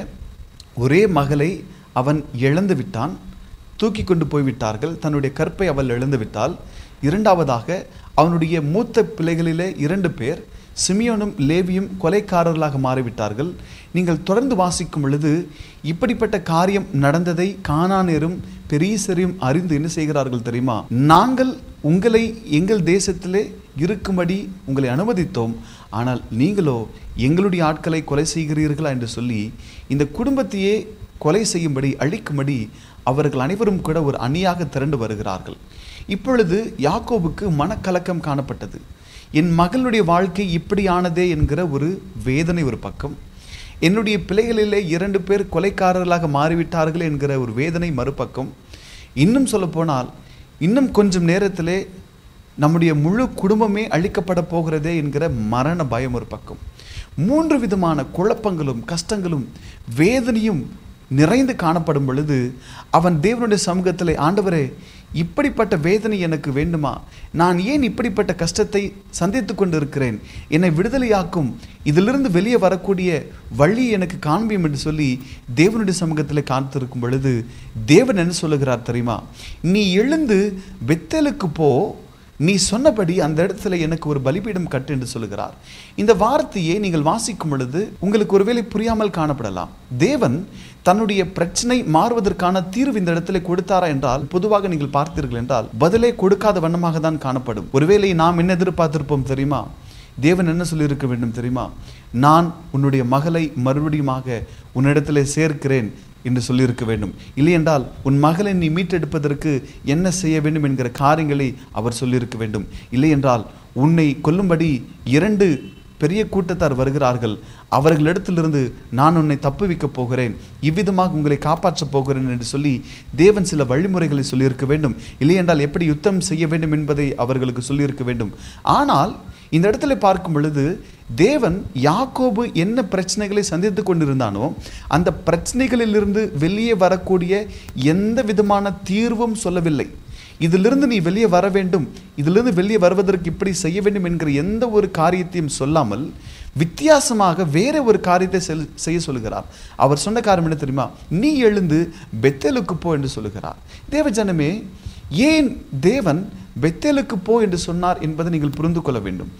ஒரே மகளை அவன் இழந்து விட்டான் தூக்கி கொண்டு போய்விட்டார்கள் தன்னுடைய கற்பை அவள் இழந்து விட்டால் இரண்டாவதாக அவனுடைய மூத்த பிள்ளைகளிலே இரண்டு பேர் சிமியோனும் லேவியும் கொலைக்காரர்களாக மாறிவிட்டார்கள் நீங்கள் தொடர்ந்து வாசிக்கும் பொழுது இப்படிப்பட்ட காரியம் நடந்ததை கானானேரும் பெரியசரையும் அறிந்து என்ன செய்கிறார்கள் தெரியுமா நாங்கள் உங்களை எங்கள் தேசத்திலே இருக்கும்படி உங்களை அனுமதித்தோம் ஆனால் நீங்களோ எங்களுடைய ஆட்களை கொலை செய்கிறீர்களா என்று சொல்லி இந்த குடும்பத்தையே கொலை செய்யும்படி அழிக்கும்படி அவர்கள் அனைவரும் கூட ஒரு அணியாக திரண்டு வருகிறார்கள் இப்பொழுது யாக்கோபுக்கு மனக்கலக்கம் காணப்பட்டது என் மகளுடைய வாழ்க்கை இப்படியானதே என்கிற ஒரு வேதனை ஒரு பக்கம் என்னுடைய பிள்ளைகளிலே இரண்டு பேர் கொலைக்காரர்களாக மாறிவிட்டார்கள் என்கிற ஒரு வேதனை மறுபக்கம் இன்னும் சொல்லப்போனால் இன்னும் கொஞ்சம் நேரத்திலே நம்முடைய முழு குடும்பமே அழிக்கப்பட போகிறதே என்கிற மரண பயம் ஒரு பக்கம் மூன்று விதமான குழப்பங்களும் கஷ்டங்களும் வேதனையும் நிறைந்து காணப்படும் பொழுது அவன் தேவனுடைய சமூகத்தில் ஆண்டவரே இப்படிப்பட்ட வேதனை எனக்கு வேண்டுமா நான் ஏன் இப்படிப்பட்ட கஷ்டத்தை சந்தித்து கொண்டு இருக்கிறேன் என்னை விடுதலையாக்கும் இதிலிருந்து வெளியே வரக்கூடிய வழி எனக்கு காண்பியும் என்று சொல்லி தேவனுடைய சமூகத்தில் காத்திருக்கும் பொழுது தேவன் என்ன சொல்லுகிறார் தெரியுமா நீ எழுந்து பெத்தலுக்கு போ நீ சொன்னபடி அந்த இடத்துல எனக்கு ஒரு பலிபீடம் கட்டு என்று சொல்லுகிறார் இந்த வார்த்தையை நீங்கள் வாசிக்கும் பொழுது உங்களுக்கு ஒருவேளை புரியாமல் காணப்படலாம் தேவன் தன்னுடைய பிரச்சனை மாறுவதற்கான தீர்வு இந்த இடத்துல கொடுத்தாரா என்றால் பொதுவாக நீங்கள் பார்த்தீர்கள் என்றால் பதிலே கொடுக்காத வண்ணமாக தான் காணப்படும் ஒருவேளை நாம் என்ன எதிர்பார்த்திருப்போம் தெரியுமா தேவன் என்ன சொல்லியிருக்க வேண்டும் தெரியுமா நான் உன்னுடைய மகளை மறுபடியுமாக உன்னிடத்திலே சேர்க்கிறேன் என்று சொல்லியிருக்க வேண்டும் இல்லையென்றால் உன் மகளை நீ மீட்டெடுப்பதற்கு என்ன செய்ய வேண்டும் என்கிற காரியங்களை அவர் சொல்லியிருக்க வேண்டும் இல்லையென்றால் உன்னை கொல்லும்படி இரண்டு பெரிய கூட்டத்தார் வருகிறார்கள் அவர்களிடத்திலிருந்து நான் உன்னை தப்புவிக்கப் போகிறேன் இவ்விதமாக உங்களை காப்பாற்றப் போகிறேன் என்று சொல்லி தேவன் சில வழிமுறைகளை சொல்லியிருக்க வேண்டும் இல்லையென்றால் எப்படி யுத்தம் செய்ய வேண்டும் என்பதை அவர்களுக்கு சொல்லியிருக்க வேண்டும் ஆனால் இந்த இடத்துல பார்க்கும் பொழுது தேவன் யாக்கோபு என்ன பிரச்சனைகளை சந்தித்து கொண்டிருந்தானோ அந்த பிரச்சனைகளிலிருந்து வெளியே வரக்கூடிய எந்த விதமான தீர்வும் சொல்லவில்லை இதிலிருந்து நீ வெளியே வர வேண்டும் இதிலிருந்து வெளியே வருவதற்கு இப்படி செய்ய வேண்டும் என்கிற எந்த ஒரு காரியத்தையும் சொல்லாமல் வித்தியாசமாக வேற ஒரு காரியத்தை செல் செய்ய சொல்லுகிறார் அவர் சொன்ன காரியம் என்ன தெரியுமா நீ எழுந்து பெத்தேலுக்கு போ என்று சொல்லுகிறார் தேவஜனமே ஏன் தேவன் பெத்தேலுக்கு போ என்று சொன்னார் என்பதை நீங்கள் புரிந்து கொள்ள வேண்டும்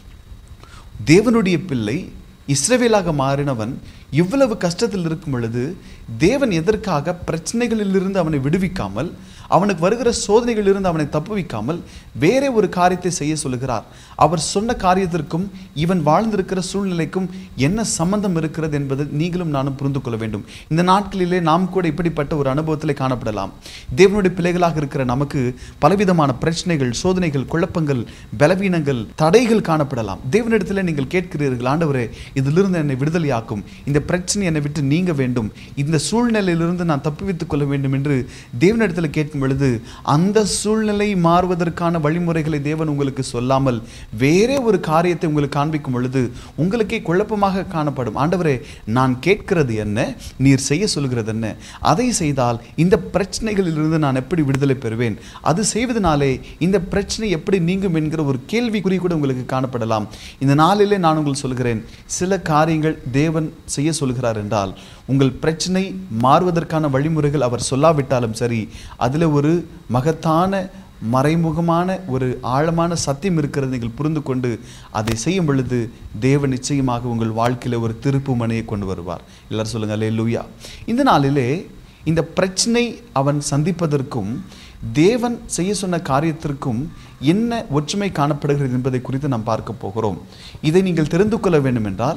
தேவனுடைய பிள்ளை இஸ்ரவேலாக மாறினவன் இவ்வளவு கஷ்டத்தில் இருக்கும் பொழுது தேவன் எதற்காக பிரச்சனைகளிலிருந்து அவனை விடுவிக்காமல் அவனுக்கு வருகிற சோதனைகளிலிருந்து அவனை தப்புவிக்காமல் வேற ஒரு காரியத்தை செய்ய சொல்லுகிறார் அவர் சொன்ன காரியத்திற்கும் இவன் வாழ்ந்திருக்கிற சூழ்நிலைக்கும் என்ன சம்பந்தம் இருக்கிறது என்பதை நீங்களும் நானும் புரிந்து கொள்ள வேண்டும் இந்த நாட்களிலே நாம் கூட இப்படிப்பட்ட ஒரு அனுபவத்தில் காணப்படலாம் தேவனுடைய பிள்ளைகளாக இருக்கிற நமக்கு பலவிதமான பிரச்சனைகள் சோதனைகள் குழப்பங்கள் பலவீனங்கள் தடைகள் காணப்படலாம் தேவனிடத்தில் நீங்கள் கேட்கிறீர்கள் ஆண்டவரே இதிலிருந்து என்னை விடுதலையாக்கும் இந்த பிரச்சனை என்னை விட்டு நீங்க வேண்டும் இந்த சூழ்நிலையிலிருந்து நான் தப்புவித்துக் கொள்ள வேண்டும் என்று தேவனிடத்தில் கேட்கும் பொழுது அந்த சூழ்நிலை மாறுவதற்கான வழிமுறைகளை தேவன் உங்களுக்கு சொல்லாமல் வேறே ஒரு காரியத்தை உங்களுக்கு காண்பிக்கும் பொழுது உங்களுக்கே குழப்பமாக காணப்படும் ஆண்டவரே நான் கேட்கிறது என்ன நீர் செய்ய சொல்கிறது என்ன அதை செய்தால் இந்த பிரச்சனைகளிலிருந்து நான் எப்படி விடுதலை பெறுவேன் அது செய்வதனாலே இந்த பிரச்சனை எப்படி நீங்கும் என்கிற ஒரு கேள்விக்குறி கூட உங்களுக்கு காணப்படலாம் இந்த நாளிலே நான் உங்களுக்கு சொல்கிறேன் சில காரியங்கள் தேவன் செய்ய சொல்கிறார் என்றால் உங்கள் பிரச்சனை மாறுவதற்கான வழிமுறைகள் அவர் சொல்லாவிட்டாலும் சரி அதில் ஒரு மகத்தான மறைமுகமான ஒரு ஆழமான சத்தியம் இருக்கிறது நீங்கள் புரிந்து கொண்டு அதை செய்யும் பொழுது தேவன் நிச்சயமாக உங்கள் வாழ்க்கையில் ஒரு திருப்பு மனையை கொண்டு வருவார் எல்லாரும் சொல்லுங்க அல்லே லூயா இந்த நாளிலே இந்த பிரச்சனை அவன் சந்திப்பதற்கும் தேவன் செய்ய சொன்ன காரியத்திற்கும் என்ன ஒற்றுமை காணப்படுகிறது என்பதை குறித்து நாம் பார்க்க போகிறோம் இதை நீங்கள் தெரிந்து கொள்ள வேண்டும் என்றால்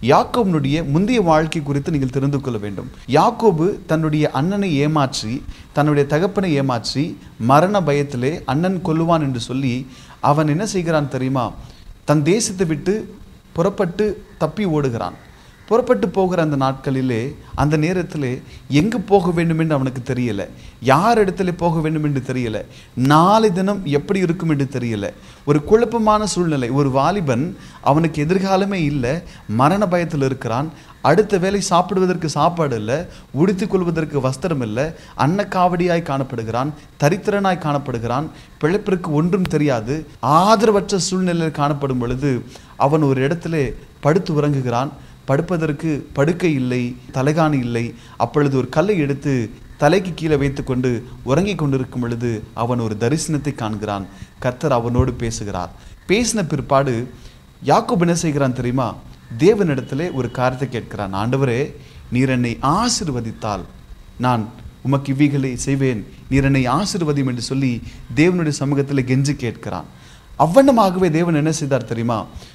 யாக்கோபினுடைய முந்தைய வாழ்க்கை குறித்து நீங்கள் தெரிந்து கொள்ள வேண்டும் யாக்கோபு தன்னுடைய அண்ணனை ஏமாற்றி தன்னுடைய தகப்பனை ஏமாற்றி மரண பயத்திலே அண்ணன் கொல்லுவான் என்று சொல்லி அவன் என்ன செய்கிறான் தெரியுமா தன் தேசத்தை விட்டு புறப்பட்டு தப்பி ஓடுகிறான் புறப்பட்டு போகிற அந்த நாட்களிலே அந்த நேரத்திலே எங்கு போக வேண்டும் என்று அவனுக்கு தெரியல யார் இடத்துல போக வேண்டும் என்று தெரியல நாளை தினம் எப்படி இருக்கும் என்று தெரியல ஒரு குழப்பமான சூழ்நிலை ஒரு வாலிபன் அவனுக்கு எதிர்காலமே இல்லை மரண பயத்தில் இருக்கிறான் அடுத்த வேலை சாப்பிடுவதற்கு சாப்பாடு இல்லை உடுத்திக் கொள்வதற்கு வஸ்திரம் இல்லை அன்னக்காவடியாய் காணப்படுகிறான் தரித்திரனாய் காணப்படுகிறான் பிழைப்பிற்கு ஒன்றும் தெரியாது ஆதரவற்ற சூழ்நிலையில் காணப்படும் பொழுது அவன் ஒரு இடத்திலே படுத்து உறங்குகிறான் படுப்பதற்கு படுக்கை இல்லை தலைகாணி இல்லை அப்பொழுது ஒரு கல்லை எடுத்து தலைக்கு கீழே வைத்துக்கொண்டு உறங்கிக் கொண்டிருக்கும் பொழுது அவன் ஒரு தரிசனத்தை காண்கிறான் கர்த்தர் அவனோடு பேசுகிறார் பேசின பிற்பாடு யாக்கோபு என்ன செய்கிறான் தெரியுமா தேவனிடத்திலே ஒரு காரியத்தை கேட்கிறான் ஆண்டவரே நீர் என்னை ஆசிர்வதித்தால் நான் உமக்கு இவ்விகளை செய்வேன் நீர் என்னை ஆசிர்வதியும் என்று சொல்லி தேவனுடைய சமூகத்தில் கெஞ்சி கேட்கிறான் அவ்வண்ணமாகவே தேவன் என்ன செய்தார் தெரியுமா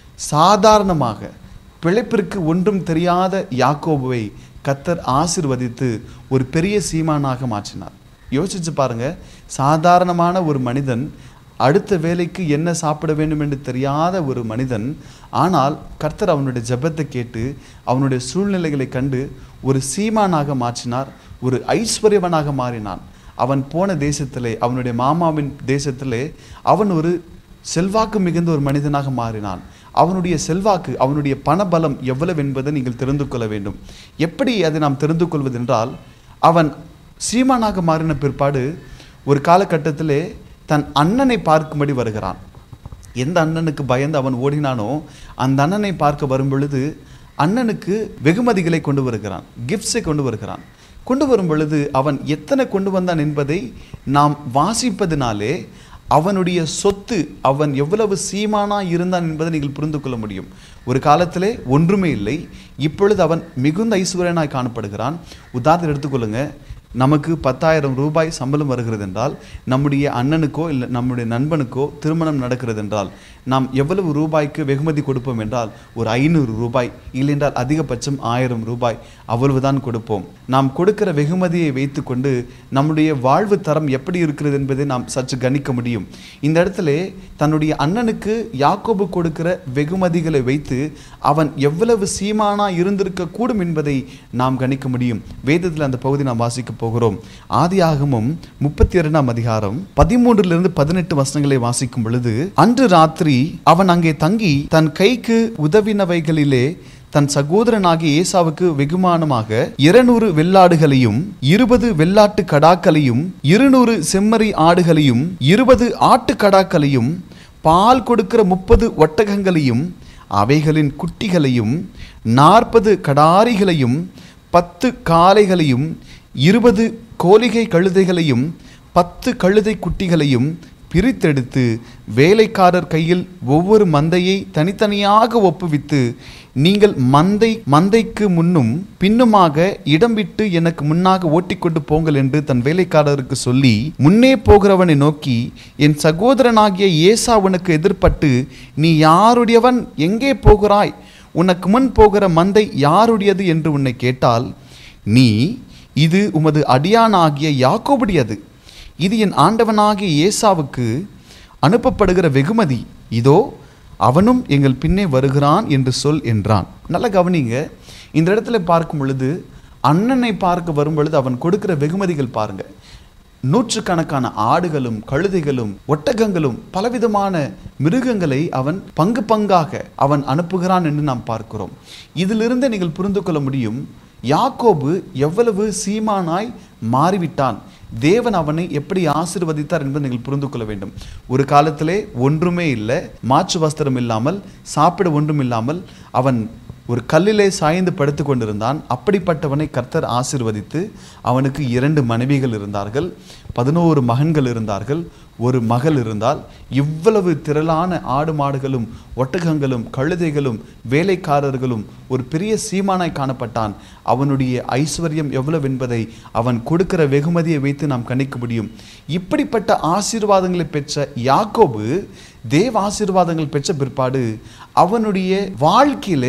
சாதாரணமாக பிழைப்பிற்கு ஒன்றும் தெரியாத யாக்கோபுவை கத்தர் ஆசிர்வதித்து ஒரு பெரிய சீமானாக மாற்றினார் யோசிச்சு பாருங்க சாதாரணமான ஒரு மனிதன் அடுத்த வேலைக்கு என்ன சாப்பிட வேண்டும் என்று தெரியாத ஒரு மனிதன் ஆனால் கர்த்தர் அவனுடைய ஜெபத்தை கேட்டு அவனுடைய சூழ்நிலைகளை கண்டு ஒரு சீமானாக மாற்றினார் ஒரு ஐஸ்வர்யவனாக மாறினான் அவன் போன தேசத்திலே அவனுடைய மாமாவின் தேசத்திலே அவன் ஒரு செல்வாக்கு மிகுந்த ஒரு மனிதனாக மாறினான் அவனுடைய செல்வாக்கு அவனுடைய பணபலம் எவ்வளவு என்பதை நீங்கள் தெரிந்து கொள்ள வேண்டும் எப்படி அதை நாம் தெரிந்து கொள்வதென்றால் அவன் சீமானாக மாறின பிற்பாடு ஒரு காலகட்டத்திலே தன் அண்ணனை பார்க்கும்படி வருகிறான் எந்த அண்ணனுக்கு பயந்து அவன் ஓடினானோ அந்த அண்ணனை பார்க்க வரும் பொழுது அண்ணனுக்கு வெகுமதிகளை கொண்டு வருகிறான் கிஃப்ட்ஸை கொண்டு வருகிறான் கொண்டு வரும் பொழுது அவன் எத்தனை கொண்டு வந்தான் என்பதை நாம் வாசிப்பதினாலே அவனுடைய சொத்து அவன் எவ்வளவு சீமானா இருந்தான் என்பதை நீங்கள் புரிந்து கொள்ள முடியும் ஒரு காலத்திலே ஒன்றுமே இல்லை இப்பொழுது அவன் மிகுந்த ஐஸ்வர்யனாய் காணப்படுகிறான் உதாரணம் எடுத்துக்கொள்ளுங்க நமக்கு பத்தாயிரம் ரூபாய் சம்பளம் வருகிறது என்றால் நம்முடைய அண்ணனுக்கோ இல்லை நம்முடைய நண்பனுக்கோ திருமணம் நடக்கிறது என்றால் நாம் எவ்வளவு ரூபாய்க்கு வெகுமதி கொடுப்போம் என்றால் ஒரு ஐநூறு ரூபாய் இல்லைன்றால் அதிகபட்சம் ஆயிரம் ரூபாய் அவ்வளவுதான் கொடுப்போம் நாம் கொடுக்கிற வெகுமதியை வைத்துக்கொண்டு நம்முடைய வாழ்வு தரம் எப்படி இருக்கிறது என்பதை நாம் சற்று கணிக்க முடியும் இந்த இடத்துல தன்னுடைய அண்ணனுக்கு யாக்கோபு கொடுக்கிற வெகுமதிகளை வைத்து அவன் எவ்வளவு சீமானா இருந்திருக்க கூடும் என்பதை நாம் கணிக்க முடியும் வேதத்தில் அந்த பகுதி நாம் வாசிக்க போகிறோம் ஆதியாகமும் முப்பத்தி இரண்டாம் அதிகாரம் பதிமூன்றிலிருந்து பதினெட்டு வசனங்களை வாசிக்கும் பொழுது அன்று ராத்திரி அவன் அங்கே தங்கி தன் கைக்கு உதவினவைகளிலே தன் சகோதரனாகிய ஏசாவுக்கு வெகுமானமாக இருநூறு வெள்ளாடுகளையும் இருபது வெள்ளாட்டு கடாக்களையும் இருநூறு செம்மறி ஆடுகளையும் இருபது ஆட்டு கடாக்களையும் பால் கொடுக்கிற முப்பது ஒட்டகங்களையும் அவைகளின் குட்டிகளையும் நாற்பது கடாரிகளையும் பத்து காளைகளையும் இருபது கோலிகை கழுதைகளையும் பத்து கழுதை குட்டிகளையும் பிரித்தெடுத்து வேலைக்காரர் கையில் ஒவ்வொரு மந்தையை தனித்தனியாக ஒப்புவித்து நீங்கள் மந்தை மந்தைக்கு முன்னும் பின்னுமாக இடம் விட்டு எனக்கு முன்னாக ஓட்டிக்கொண்டு போங்கள் என்று தன் வேலைக்காரருக்கு சொல்லி முன்னே போகிறவனை நோக்கி என் சகோதரனாகிய ஏசா உனக்கு எதிர்ப்பட்டு நீ யாருடையவன் எங்கே போகிறாய் உனக்கு முன் போகிற மந்தை யாருடையது என்று உன்னை கேட்டால் நீ இது உமது அடியானாகிய யாக்கோபுடையது இது என் ஆண்டவனாகிய ஏசாவுக்கு அனுப்பப்படுகிற வெகுமதி இதோ அவனும் எங்கள் பின்னே வருகிறான் என்று சொல் என்றான் நல்ல கவனிங்க இந்த இடத்துல பார்க்கும் பொழுது அண்ணனை பார்க்க வரும் பொழுது அவன் கொடுக்கிற வெகுமதிகள் பாருங்க நூற்றுக்கணக்கான ஆடுகளும் கழுதைகளும் ஒட்டகங்களும் பலவிதமான மிருகங்களை அவன் பங்கு பங்காக அவன் அனுப்புகிறான் என்று நாம் பார்க்கிறோம் இதிலிருந்து நீங்கள் புரிந்து கொள்ள முடியும் யாக்கோபு எவ்வளவு சீமானாய் மாறிவிட்டான் தேவன் அவனை எப்படி ஆசீர்வதித்தார் என்பதை நீங்கள் புரிந்து கொள்ள வேண்டும் ஒரு காலத்திலே ஒன்றுமே இல்லை மாற்று வஸ்திரம் இல்லாமல் சாப்பிட ஒன்றும் இல்லாமல் அவன் ஒரு கல்லிலே சாய்ந்து படுத்து கொண்டிருந்தான் அப்படிப்பட்டவனை கர்த்தர் ஆசீர்வதித்து அவனுக்கு இரண்டு மனைவிகள் இருந்தார்கள் பதினோரு மகன்கள் இருந்தார்கள் ஒரு மகள் இருந்தால் இவ்வளவு திரளான ஆடு மாடுகளும் ஒட்டகங்களும் கழுதைகளும் வேலைக்காரர்களும் ஒரு பெரிய சீமானாய் காணப்பட்டான் அவனுடைய ஐஸ்வர்யம் எவ்வளவு என்பதை அவன் கொடுக்கிற வெகுமதியை வைத்து நாம் கணிக்க முடியும் இப்படிப்பட்ட ஆசீர்வாதங்களை பெற்ற யாக்கோபு தேவ ஆசீர்வாதங்கள் பெற்ற பிற்பாடு அவனுடைய வாழ்க்கையிலே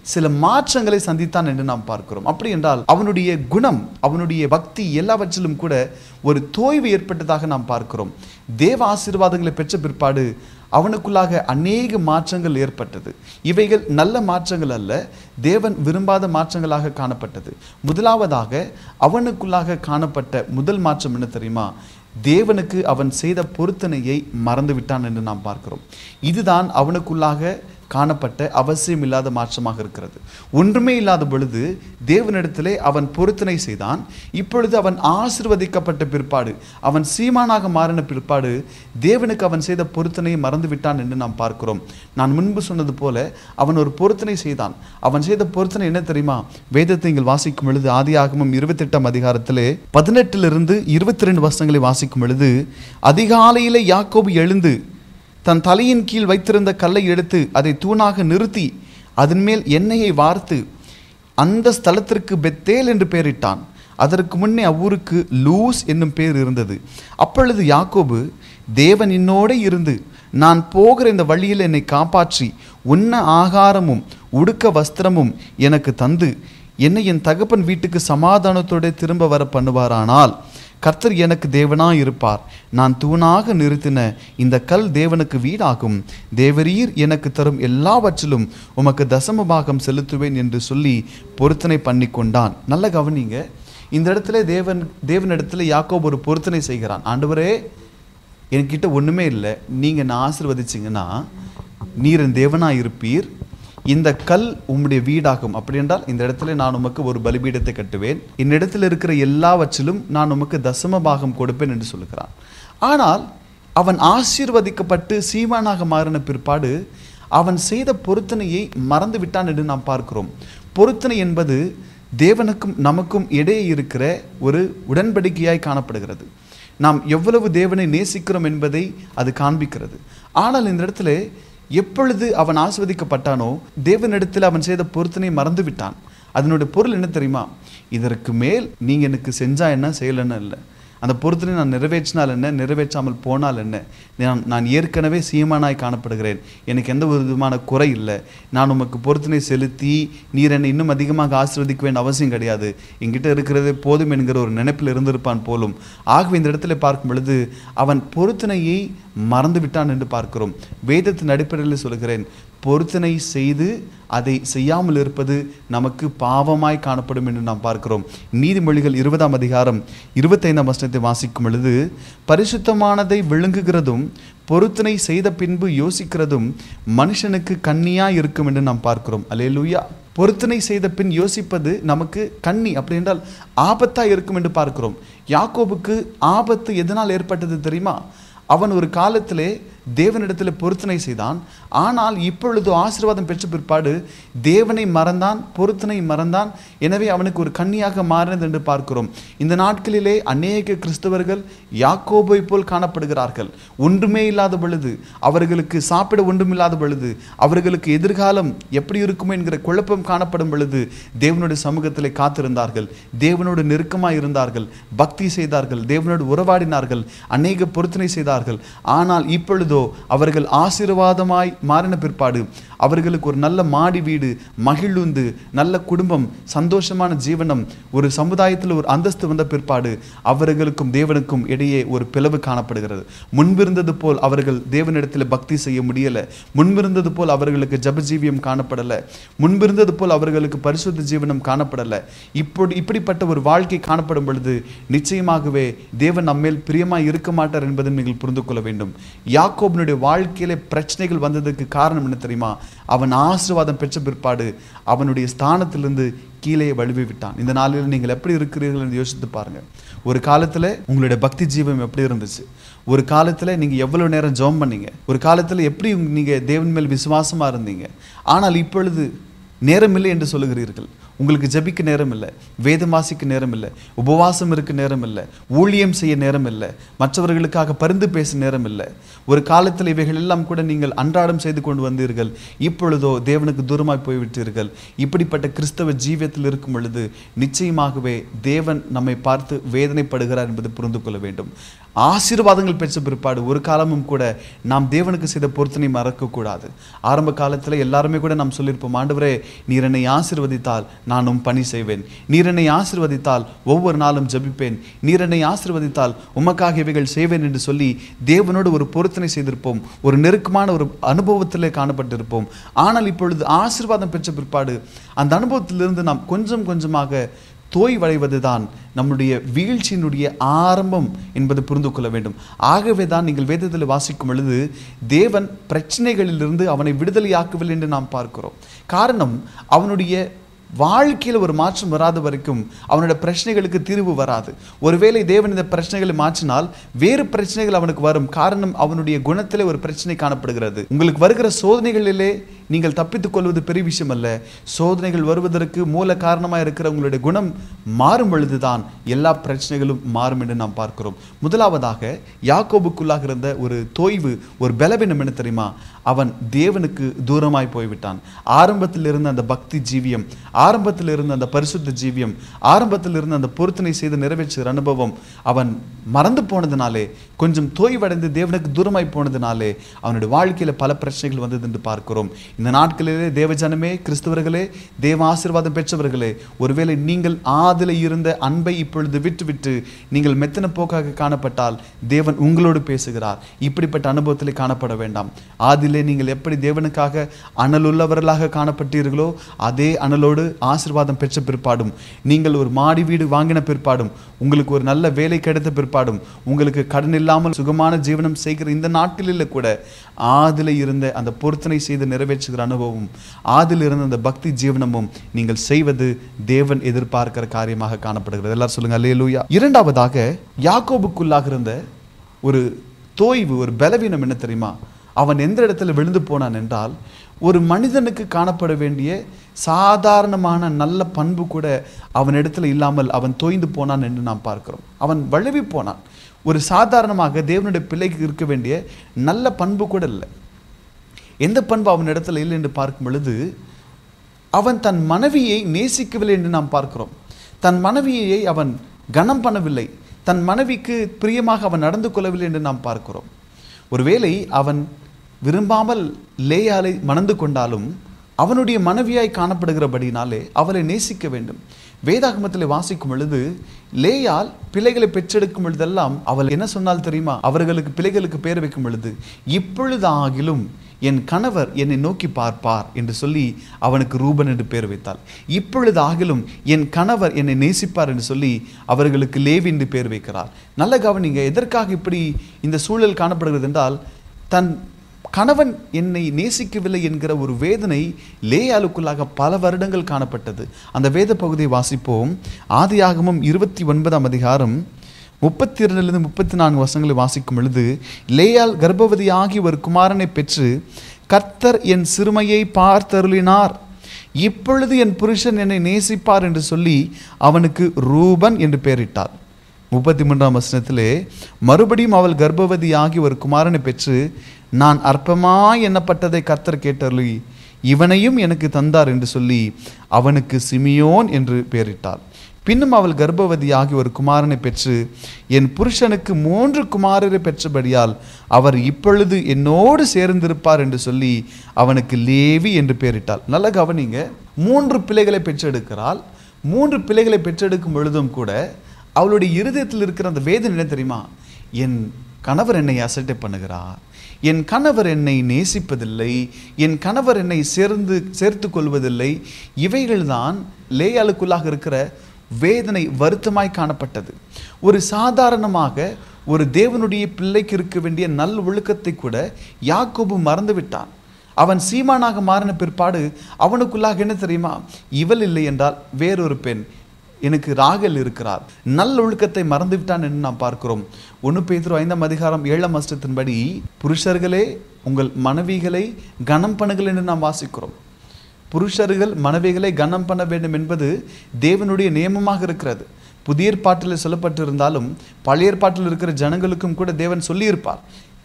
சில மாற்றங்களை சந்தித்தான் என்று நாம் பார்க்கிறோம் அப்படி என்றால் அவனுடைய குணம் அவனுடைய பக்தி எல்லாவற்றிலும் கூட ஒரு தோய்வு ஏற்பட்டதாக நாம் பார்க்கிறோம் தேவ ஆசீர்வாதங்களை பெற்ற பிற்பாடு அவனுக்குள்ளாக அநேக மாற்றங்கள் ஏற்பட்டது இவைகள் நல்ல மாற்றங்கள் அல்ல தேவன் விரும்பாத மாற்றங்களாக காணப்பட்டது முதலாவதாக அவனுக்குள்ளாக காணப்பட்ட முதல் மாற்றம் என்ன தெரியுமா தேவனுக்கு அவன் செய்த பொருத்தனையை மறந்து விட்டான் என்று நாம் பார்க்கிறோம் இதுதான் அவனுக்குள்ளாக காணப்பட்ட அவசியம் இல்லாத மாற்றமாக இருக்கிறது ஒன்றுமே இல்லாத பொழுது தேவனிடத்திலே அவன் பொருத்தனை செய்தான் இப்பொழுது அவன் ஆசிர்வதிக்கப்பட்ட பிற்பாடு அவன் சீமானாக மாறின பிற்பாடு தேவனுக்கு அவன் செய்த பொருத்தனையை மறந்து விட்டான் என்று நாம் பார்க்கிறோம் நான் முன்பு சொன்னது போல அவன் ஒரு பொருத்தனை செய்தான் அவன் செய்த பொருத்தனை என்ன தெரியுமா வேதத்தை நீங்கள் வாசிக்கும் பொழுது ஆதியாகமம் இருபத்தெட்டாம் அதிகாரத்திலே பதினெட்டிலிருந்து இருபத்தி ரெண்டு வருஷங்களை வாசிக்கும் பொழுது அதிகாலையிலே யாக்கோபு எழுந்து தன் தலையின் கீழ் வைத்திருந்த கல்லை எடுத்து அதை தூணாக நிறுத்தி அதன் மேல் எண்ணெயை வார்த்து அந்த ஸ்தலத்திற்கு பெத்தேல் என்று பெயரிட்டான் அதற்கு முன்னே அவ்வூருக்கு லூஸ் என்னும் பேர் இருந்தது அப்பொழுது யாக்கோபு தேவன் என்னோட இருந்து நான் போகிற இந்த வழியில் என்னை காப்பாற்றி உண்ண ஆகாரமும் உடுக்க வஸ்திரமும் எனக்கு தந்து என்னை என் தகப்பன் வீட்டுக்கு சமாதானத்தோட திரும்ப வர பண்ணுவாரானால் கர்த்தர் எனக்கு தேவனாய் இருப்பார் நான் தூணாக நிறுத்தின இந்த கல் தேவனுக்கு வீடாகும் தேவரீர் எனக்கு தரும் எல்லாவற்றிலும் உமக்கு தசம பாகம் செலுத்துவேன் என்று சொல்லி பொருத்தனை பண்ணி கொண்டான் நல்ல கவனிங்க இந்த இடத்துல தேவன் தேவனிடத்துல யாக்கோப் ஒரு பொருத்தனை செய்கிறான் ஆண்டவரே என்கிட்ட ஒண்ணுமே இல்லை நீங்க என்ன ஆசிர்வதிச்சிங்கன்னா நீர் என் தேவனாய் இருப்பீர் இந்த கல் உம்முடைய வீடாகும் அப்படி என்றால் இந்த இடத்துல நான் உமக்கு ஒரு பலிபீடத்தை கட்டுவேன் என்னிடத்தில் இருக்கிற எல்லாவற்றிலும் நான் உமக்கு தசம பாகம் கொடுப்பேன் என்று சொல்லுகிறான் ஆனால் அவன் ஆசீர்வதிக்கப்பட்டு சீமானாக மாறின பிற்பாடு அவன் செய்த பொருத்தனையை மறந்து விட்டான் என்று நாம் பார்க்கிறோம் பொருத்தனை என்பது தேவனுக்கும் நமக்கும் இடையே இருக்கிற ஒரு உடன்படிக்கையாய் காணப்படுகிறது நாம் எவ்வளவு தேவனை நேசிக்கிறோம் என்பதை அது காண்பிக்கிறது ஆனால் இந்த இடத்துல எப்பொழுது அவன் ஆஸ்வதிக்கப்பட்டானோ தேவனிடத்தில் அவன் செய்த பொருத்தனை மறந்து விட்டான் அதனுடைய பொருள் என்ன தெரியுமா இதற்கு மேல் நீங்க எனக்கு செஞ்சா என்ன செய்யலைன்னு இல்லை அந்த பொருத்தனை நான் நிறைவேற்றினால் என்ன நிறைவேற்றாமல் போனால் என்ன நான் நான் ஏற்கனவே சீமானாய் காணப்படுகிறேன் எனக்கு எந்த ஒரு விதமான குறை இல்லை நான் உமக்கு பொருத்தனை செலுத்தி நீர் என்னை இன்னும் அதிகமாக ஆசீர்வதிக்க வேண்டிய அவசியம் கிடையாது என்கிட்ட இருக்கிறதே போதும் என்கிற ஒரு நினைப்பில் இருந்திருப்பான் போலும் ஆகவே இந்த இடத்துல பார்க்கும் பொழுது அவன் பொருத்தனையை மறந்து விட்டான் என்று பார்க்கிறோம் வேதத்தின் அடிப்படையில் சொல்கிறேன் பொருத்தனை செய்து அதை செய்யாமல் இருப்பது நமக்கு பாவமாய் காணப்படும் என்று நாம் பார்க்கிறோம் நீதிமொழிகள் இருபதாம் அதிகாரம் இருபத்தைந்தாம் வசனத்தை வாசிக்கும் பொழுது பரிசுத்தமானதை விழுங்குகிறதும் பொருத்தனை செய்த பின்பு யோசிக்கிறதும் மனுஷனுக்கு கண்ணியா இருக்கும் என்று நாம் பார்க்கிறோம் அல்லேலூயா பொருத்தனை செய்த பின் யோசிப்பது நமக்கு கண்ணி அப்படி என்றால் ஆபத்தா இருக்கும் என்று பார்க்கிறோம் யாக்கோபுக்கு ஆபத்து எதனால் ஏற்பட்டது தெரியுமா அவன் ஒரு காலத்திலே தேவனிடத்தில் பொருத்தனை செய்தான் ஆனால் இப்பொழுது ஆசீர்வாதம் பெற்ற பிற்பாடு தேவனை மறந்தான் பொருத்தனை மறந்தான் எனவே அவனுக்கு ஒரு கன்னியாக மாறினது என்று பார்க்கிறோம் இந்த நாட்களிலே அநேக கிறிஸ்தவர்கள் யாக்கோபை போல் காணப்படுகிறார்கள் ஒன்றுமே இல்லாத பொழுது அவர்களுக்கு சாப்பிட ஒன்றுமில்லாத பொழுது அவர்களுக்கு எதிர்காலம் எப்படி இருக்குமோ என்கிற குழப்பம் காணப்படும் பொழுது தேவனுடைய சமூகத்திலே காத்திருந்தார்கள் தேவனோடு நெருக்கமாய் இருந்தார்கள் பக்தி செய்தார்கள் தேவனோடு உறவாடினார்கள் அநேக பொருத்தனை செய்தார்கள் ஆனால் இப்பொழுதோ அவர்கள் ஆசீர்வாதமாய் மாறின பிற்பாடு அவர்களுக்கு ஒரு நல்ல மாடி வீடு மகிழுந்து நல்ல குடும்பம் சந்தோஷமான ஜீவனம் ஒரு சமுதாயத்தில் ஒரு அந்தஸ்து வந்த பிற்பாடு அவர்களுக்கும் தேவனுக்கும் இடையே ஒரு பிளவு காணப்படுகிறது முன்பிருந்தது போல் அவர்கள் தேவனிடத்தில் பக்தி செய்ய முடியல முன்பிருந்தது போல் அவர்களுக்கு ஜபஜீவியம் காணப்படல முன்பிருந்தது போல் அவர்களுக்கு பரிசுத்த ஜீவனம் காணப்படல இப்படி இப்படிப்பட்ட ஒரு வாழ்க்கை காணப்படும் பொழுது நிச்சயமாகவே தேவன் நம்மேல் பிரியமாய் இருக்க மாட்டார் என்பதை நீங்கள் புரிந்து கொள்ள வேண்டும் யாக்கோபனுடைய வாழ்க்கையில பிரச்சனைகள் வந்ததுக்கு காரணம் என்ன தெரியுமா அவன் ஆசீர்வாதம் பெற்ற பிற்பாடு அவனுடைய ஸ்தானத்திலிருந்து கீழே வழுவி விட்டான் இந்த நாளில் நீங்கள் எப்படி இருக்கிறீர்கள் என்று யோசித்து பாருங்க ஒரு காலத்துல உங்களுடைய பக்தி ஜீவம் எப்படி இருந்துச்சு ஒரு காலத்துல நீங்க எவ்வளவு நேரம் ஜெபம் பண்ணீங்க ஒரு காலத்துல எப்படி உங்க- நீங்க தேவன் மேல் விசுவாசமா இருந்தீங்க ஆனால் இப்பொழுது நேரமில்லை என்று சொல்லுகிறீர்கள் உங்களுக்கு ஜெபிக்க நேரம் இல்லை வேதம் வாசிக்க நேரம் இல்லை உபவாசம் இருக்க நேரம் இல்லை ஊழியம் செய்ய நேரம் இல்லை மற்றவர்களுக்காக பரிந்து பேச நேரம் இல்லை ஒரு காலத்தில் இவைகள் எல்லாம் கூட நீங்கள் அன்றாடம் செய்து கொண்டு வந்தீர்கள் இப்பொழுதோ தேவனுக்கு தூரமாய் போய்விட்டீர்கள் இப்படிப்பட்ட கிறிஸ்தவ ஜீவியத்தில் இருக்கும் பொழுது நிச்சயமாகவே தேவன் நம்மை பார்த்து வேதனைப்படுகிறார் என்பதை புரிந்து கொள்ள வேண்டும் ஆசீர்வாதங்கள் பெற்ற பிற்பாடு ஒரு காலமும் கூட நாம் தேவனுக்கு செய்த பொருத்தனை மறக்கக்கூடாது ஆரம்ப காலத்தில் எல்லாருமே கூட நாம் சொல்லியிருப்போம் ஆண்டவரே நீர் என்னை ஆசீர்வதித்தால் நானும் பணி செய்வேன் நீர் என்னை ஆசீர்வதித்தால் ஒவ்வொரு நாளும் ஜெபிப்பேன் நீர் என்னை ஆசீர்வதித்தால் உமக்காக இவைகள் செய்வேன் என்று சொல்லி தேவனோடு ஒரு பொருத்தனை செய்திருப்போம் ஒரு நெருக்கமான ஒரு அனுபவத்திலே காணப்பட்டிருப்போம் ஆனால் இப்பொழுது ஆசீர்வாதம் பெற்ற பிற்பாடு அந்த அனுபவத்திலிருந்து நாம் கொஞ்சம் கொஞ்சமாக தோய்வடைவது தான் நம்முடைய வீழ்ச்சியினுடைய ஆரம்பம் என்பது புரிந்து கொள்ள வேண்டும் ஆகவே தான் நீங்கள் வேதத்தில் வாசிக்கும் பொழுது தேவன் பிரச்சனைகளிலிருந்து அவனை விடுதலையாக்கவில்லை என்று நாம் பார்க்கிறோம் காரணம் அவனுடைய வாழ்க்கையில் ஒரு மாற்றம் வராத வரைக்கும் அவனோட பிரச்சனைகளுக்கு தீர்வு வராது ஒருவேளை தேவன் இந்த பிரச்சனைகளை மாற்றினால் வேறு பிரச்சனைகள் அவனுக்கு வரும் காரணம் அவனுடைய குணத்திலே ஒரு பிரச்சனை காணப்படுகிறது உங்களுக்கு வருகிற சோதனைகளிலே நீங்கள் தப்பித்துக் கொள்வது பெரிய விஷயம் அல்ல சோதனைகள் வருவதற்கு மூல காரணமாக இருக்கிற உங்களுடைய குணம் மாறும் பொழுதுதான் எல்லா பிரச்சனைகளும் மாறும் என்று நாம் பார்க்கிறோம் முதலாவதாக யாக்கோபுக்குள்ளாக இருந்த ஒரு தோய்வு ஒரு பலவீனம் என்ன தெரியுமா அவன் தேவனுக்கு தூரமாய் போய்விட்டான் ஆரம்பத்தில் இருந்த அந்த பக்தி ஜீவியம் ஆரம்பத்தில் இருந்த அந்த பரிசுத்த ஜீவியம் ஆரம்பத்தில் இருந்த அந்த பொருத்தனை செய்து நிறைவேற்றுகிற அனுபவம் அவன் மறந்து போனதுனாலே கொஞ்சம் தோய்வடைந்து தேவனுக்கு தூரமாய் போனதுனாலே அவனுடைய வாழ்க்கையில பல பிரச்சனைகள் வந்தது என்று பார்க்கிறோம் இந்த நாட்களிலே தேவஜனமே கிறிஸ்தவர்களே தேவ ஆசீர்வாதம் பெற்றவர்களே ஒருவேளை நீங்கள் ஆதில இருந்த அன்பை இப்பொழுது விட்டுவிட்டு நீங்கள் மெத்தன போக்காக காணப்பட்டால் தேவன் உங்களோடு பேசுகிறார் இப்படிப்பட்ட அனுபவத்திலே காணப்பட வேண்டாம் ஆதிலே நீங்கள் எப்படி தேவனுக்காக அனலுள்ளவர்களாக காணப்பட்டீர்களோ அதே அனலோடு ஆசீர்வாதம் பெற்ற பிற்பாடும் நீங்கள் ஒரு மாடி வீடு வாங்கின பிற்பாடும் உங்களுக்கு ஒரு நல்ல வேலை கிடைத்த பிற்பாடும் உங்களுக்கு கடன் இல்லாமல் சுகமான ஜீவனம் செய்கிற இந்த நாட்களில் கூட ஆதில இருந்த அந்த பொருத்தனை செய்து நிறைவேற்றுகிற அனுபவம் ஆதில் இருந்த அந்த பக்தி ஜீவனமும் நீங்கள் செய்வது தேவன் எதிர்பார்க்கிற காரியமாக காணப்படுகிறது எல்லாரும் சொல்லுங்க அல்லேலூயா இரண்டாவதாக யாக்கோபுக்குள்ளாக இருந்த ஒரு தோய்வு ஒரு பலவீனம் என்ன தெரியுமா அவன் எந்த இடத்துல விழுந்து போனான் என்றால் ஒரு மனிதனுக்கு காணப்பட வேண்டிய சாதாரணமான நல்ல பண்பு கூட அவனிடத்துல இல்லாமல் அவன் தோய்ந்து போனான் என்று நாம் பார்க்கிறோம் அவன் வழுவி போனான் ஒரு சாதாரணமாக தேவனுடைய பிள்ளைக்கு இருக்க வேண்டிய நல்ல பண்பு கூட இல்லை எந்த பண்பு அவன் இடத்துல இல்லை என்று பார்க்கும் பொழுது அவன் தன் மனைவியை நேசிக்கவில்லை என்று நாம் பார்க்கிறோம் தன் மனைவியை அவன் கனம் பண்ணவில்லை தன் மனைவிக்கு பிரியமாக அவன் நடந்து கொள்ளவில்லை என்று நாம் பார்க்கிறோம் ஒருவேளை அவன் விரும்பாமல் லேயாலை மணந்து கொண்டாலும் அவனுடைய மனைவியாய் காணப்படுகிறபடினாலே அவளை நேசிக்க வேண்டும் வேதாகமத்தில் வாசிக்கும் பொழுது லேயால் பிள்ளைகளை பெற்றெடுக்கும் பொழுதெல்லாம் அவள் என்ன சொன்னால் தெரியுமா அவர்களுக்கு பிள்ளைகளுக்கு பேர் வைக்கும் பொழுது இப்பொழுதாகிலும் என் கணவர் என்னை நோக்கி பார்ப்பார் என்று சொல்லி அவனுக்கு ரூபன் என்று பேர் வைத்தாள் இப்பொழுது ஆகிலும் என் கணவர் என்னை நேசிப்பார் என்று சொல்லி அவர்களுக்கு லேவி என்று பேர் வைக்கிறார் நல்ல கவனிங்க எதற்காக இப்படி இந்த சூழல் காணப்படுகிறது என்றால் தன் கணவன் என்னை நேசிக்கவில்லை என்கிற ஒரு வேதனை லேயாளுக்குள்ளாக பல வருடங்கள் காணப்பட்டது அந்த வேத பகுதியை வாசிப்போம் ஆதியாகமம் இருபத்தி ஒன்பதாம் அதிகாரம் முப்பத்தி இரண்டுலேருந்து முப்பத்தி நான்கு வருஷங்களை வாசிக்கும் பொழுது லேயால் கர்ப்பவதியாகி ஒரு குமாரனை பெற்று கர்த்தர் என் சிறுமையை பார்த்தருளினார் இப்பொழுது என் புருஷன் என்னை நேசிப்பார் என்று சொல்லி அவனுக்கு ரூபன் என்று பெயரிட்டார் முப்பத்தி மூன்றாம் வசனத்திலே மறுபடியும் அவள் கர்ப்பவதியாகி ஒரு குமாரனை பெற்று நான் அற்பமாய் எண்ணப்பட்டதை கர்த்தர் கேட்டருளி இவனையும் எனக்கு தந்தார் என்று சொல்லி அவனுக்கு சிமியோன் என்று பெயரிட்டாள் பின்னும் அவள் கர்ப்பவதியாகி ஒரு குமாரனை பெற்று என் புருஷனுக்கு மூன்று குமாரரை பெற்றபடியால் அவர் இப்பொழுது என்னோடு சேர்ந்திருப்பார் என்று சொல்லி அவனுக்கு லேவி என்று பெயரிட்டாள் நல்ல கவனிங்க மூன்று பிள்ளைகளை பெற்றெடுக்கிறாள் மூன்று பிள்ளைகளை பெற்றெடுக்கும் பொழுதும் கூட அவளுடைய இருதயத்தில் இருக்கிற அந்த வேதனை என்ன தெரியுமா என் கணவர் என்னை அசட்டை பண்ணுகிறார் என் கணவர் என்னை நேசிப்பதில்லை என் கணவர் என்னை சேர்ந்து சேர்த்து கொள்வதில்லை இவைகள்தான் லேயாளுக்குள்ளாக இருக்கிற வேதனை வருத்தமாய் காணப்பட்டது ஒரு சாதாரணமாக ஒரு தேவனுடைய பிள்ளைக்கு இருக்க வேண்டிய நல் ஒழுக்கத்தை கூட யாக்கோபு மறந்து விட்டான் அவன் சீமானாக மாறின பிற்பாடு அவனுக்குள்ளாக என்ன தெரியுமா இவள் இல்லை என்றால் வேறொரு பெண் எனக்கு ராகல் இருக்கிறார் நல்லொழுக்கத்தை மறந்து விட்டான் என்று நாம் பார்க்கிறோம் ஒன்று பேதுரு ஐந்தாம் அதிகாரம் ஏழாம் அஷ்டத்தின்படி புருஷர்களே உங்கள் மனைவிகளை கனம் பண்ணுங்கள் என்று நாம் வாசிக்கிறோம் புருஷர்கள் மனைவிகளை கனம் பண்ண வேண்டும் என்பது தேவனுடைய நியமமாக இருக்கிறது புதிய ஏற்பாட்டில் சொல்லப்பட்டிருந்தாலும் பழைய ஏற்பாட்டில் இருக்கிற ஜனங்களுக்கும் கூட தேவன் சொல்லியிருப்பார்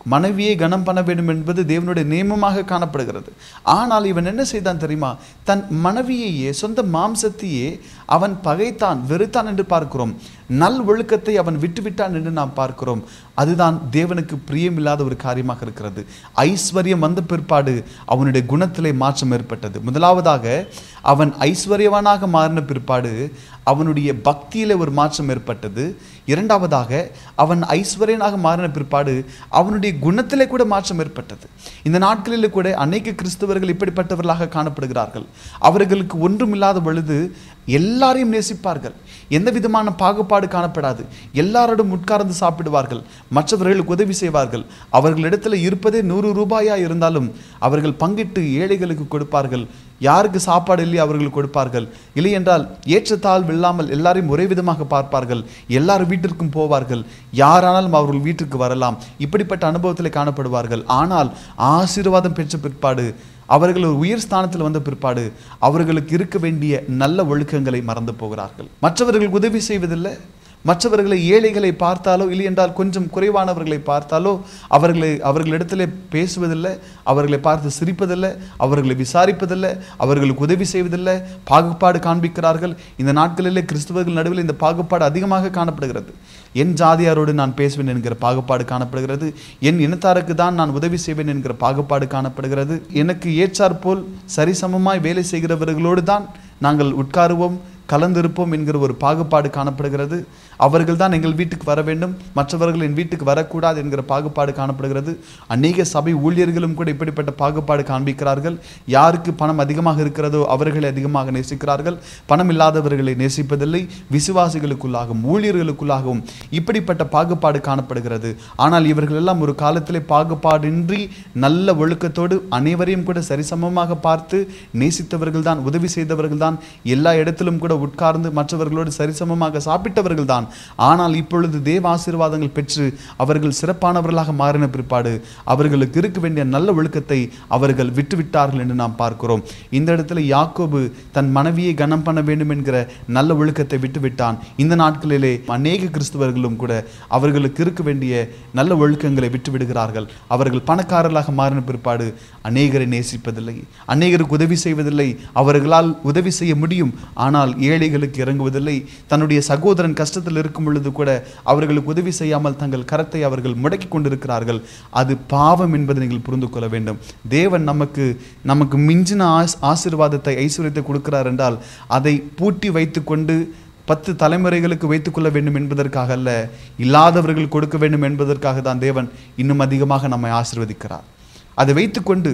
மனைவியை கனம் பண்ண வேண்டும் என்பது தேவனுடைய நியமமாக காணப்படுகிறது ஆனால் இவன் என்ன செய்தான் தெரியுமா தன் மனைவியையே சொந்த மாம்சத்தையே அவன் பகைத்தான் வெறுத்தான் என்று பார்க்கிறோம் நல் ஒழுக்கத்தை அவன் விட்டுவிட்டான் என்று நாம் பார்க்கிறோம் அதுதான் தேவனுக்கு பிரியமில்லாத ஒரு காரியமாக இருக்கிறது ஐஸ்வர்யம் வந்த பிற்பாடு அவனுடைய குணத்திலே மாற்றம் ஏற்பட்டது முதலாவதாக அவன் ஐஸ்வர்யவானாக மாறின பிற்பாடு அவனுடைய பக்தியிலே ஒரு மாற்றம் ஏற்பட்டது இரண்டாவதாக அவன் ஐஸ்வர்யனாக மாறின பிற்பாடு அவனுடைய குணத்திலே கூட மாற்றம் ஏற்பட்டது இந்த நாட்களில் கூட அநேக கிறிஸ்தவர்கள் இப்படிப்பட்டவர்களாக காணப்படுகிறார்கள் அவர்களுக்கு ஒன்றுமில்லாத பொழுது எல்லாரையும் நேசிப்பார்கள் எந்த விதமான பாகுபாடு காணப்படாது எல்லாரோடும் உட்கார்ந்து சாப்பிடுவார்கள் மற்றவர்களுக்கு உதவி செய்வார்கள் அவர்களிடத்தில் இருப்பதே நூறு ரூபாயா இருந்தாலும் அவர்கள் பங்கிட்டு ஏழைகளுக்கு கொடுப்பார்கள் யாருக்கு சாப்பாடு இல்லையோ அவர்கள் கொடுப்பார்கள் இல்லை என்றால் ஏற்றத்தாழ்வு இல்லாமல் எல்லாரையும் ஒரே விதமாக பார்ப்பார்கள் எல்லார் வீட்டிற்கும் போவார்கள் யாரானாலும் அவர்கள் வீட்டிற்கு வரலாம் இப்படிப்பட்ட அனுபவத்தில் காணப்படுவார்கள் ஆனால் ஆசீர்வாதம் பெற்ற பிற்பாடு அவர்கள் ஒரு உயர் ஸ்தானத்தில் வந்த பிற்பாடு அவர்களுக்கு இருக்க வேண்டிய நல்ல ஒழுக்கங்களை மறந்து போகிறார்கள் மற்றவர்களுக்கு உதவி செய்வதில்லை மற்றவர்களை ஏழைகளை பார்த்தாலோ இல்லை என்றால் கொஞ்சம் குறைவானவர்களை பார்த்தாலோ அவர்களை அவர்களிடத்திலே பேசுவதில்லை அவர்களை பார்த்து சிரிப்பதில்லை அவர்களை விசாரிப்பதில்லை அவர்களுக்கு உதவி செய்வதில்லை பாகுபாடு காண்பிக்கிறார்கள் இந்த நாட்களிலே கிறிஸ்தவர்கள் நடுவில் இந்த பாகுபாடு அதிகமாக காணப்படுகிறது என் ஜாதியாரோடு நான் பேசுவேன் என்கிற பாகுபாடு காணப்படுகிறது என் இனத்தாருக்கு தான் நான் உதவி செய்வேன் என்கிற பாகுபாடு காணப்படுகிறது எனக்கு ஏற்றாற்போல் சரிசமமாய் வேலை செய்கிறவர்களோடு தான் நாங்கள் உட்காருவோம் கலந்திருப்போம் என்கிற ஒரு பாகுபாடு காணப்படுகிறது அவர்கள் தான் எங்கள் வீட்டுக்கு வர வேண்டும் மற்றவர்கள் என் வீட்டுக்கு வரக்கூடாது என்கிற பாகுபாடு காணப்படுகிறது அநேக சபை ஊழியர்களும் கூட இப்படிப்பட்ட பாகுபாடு காண்பிக்கிறார்கள் யாருக்கு பணம் அதிகமாக இருக்கிறதோ அவர்களை அதிகமாக நேசிக்கிறார்கள் பணம் இல்லாதவர்களை நேசிப்பதில்லை விசுவாசிகளுக்குள்ளாகவும் ஊழியர்களுக்குள்ளாகவும் இப்படிப்பட்ட பாகுபாடு காணப்படுகிறது ஆனால் இவர்கள் எல்லாம் ஒரு காலத்திலே பாகுபாடின்றி நல்ல ஒழுக்கத்தோடு அனைவரையும் கூட சரிசமமாக பார்த்து நேசித்தவர்கள் தான் உதவி செய்தவர்கள் தான் எல்லா இடத்திலும் கூட உட்கார்ந்து மற்றவர்களோடு சரிசமமாக சாப்பிட்டவர்கள் தான் ஆனால் இப்பொழுது தேவ ஆசீர்வாதங்கள் பெற்று அவர்கள் சிறப்பானவர்களாக மாறின பிற்பாடு அவர்களுக்கு இருக்க வேண்டிய நல்ல ஒழுக்கத்தை அவர்கள் விட்டுவிட்டார்கள் என்று நாம் பார்க்கிறோம் இந்த இடத்துல யாக்கோபு தன் மனைவியை கனம் பண்ண வேண்டும் என்கிற நல்ல ஒழுக்கத்தை விட்டுவிட்டான் இந்த நாட்களிலே அநேக கிறிஸ்தவர்களும் கூட அவர்களுக்கு இருக்க வேண்டிய நல்ல ஒழுக்கங்களை விட்டு விடுகிறார்கள் அவர்கள் பணக்காரர்களாக மாறின பிற்பாடு அநேகரை நேசிப்பதில்லை அநேகருக்கு உதவி செய்வதில்லை அவர்களால் உதவி செய்ய முடியும் ஆனால் ஏழைகளுக்கு இறங்குவதில்லை தன்னுடைய சகோதரன் கஷ்டத்தில் இருக்கும் பொழுது கூட அவர்களுக்கு உதவி செய்யாமல் தங்கள் கரத்தை அவர்கள் முடக்கி கொண்டிருக்கிறார்கள் அது பாவம் என்பதை நீங்கள் புரிந்து கொள்ள வேண்டும் தேவன் நமக்கு நமக்கு மிஞ்சின ஆஸ் ஆசீர்வாதத்தை ஐஸ்வர்யத்தை கொடுக்கிறார் என்றால் அதை பூட்டி வைத்துக்கொண்டு பத்து தலைமுறைகளுக்கு வைத்துக்கொள்ள வேண்டும் என்பதற்காக அல்ல இல்லாதவர்கள் கொடுக்க வேண்டும் என்பதற்காக தான் தேவன் இன்னும் அதிகமாக நம்மை ஆசீர்வதிக்கிறார் அதை வைத்துக்கொண்டு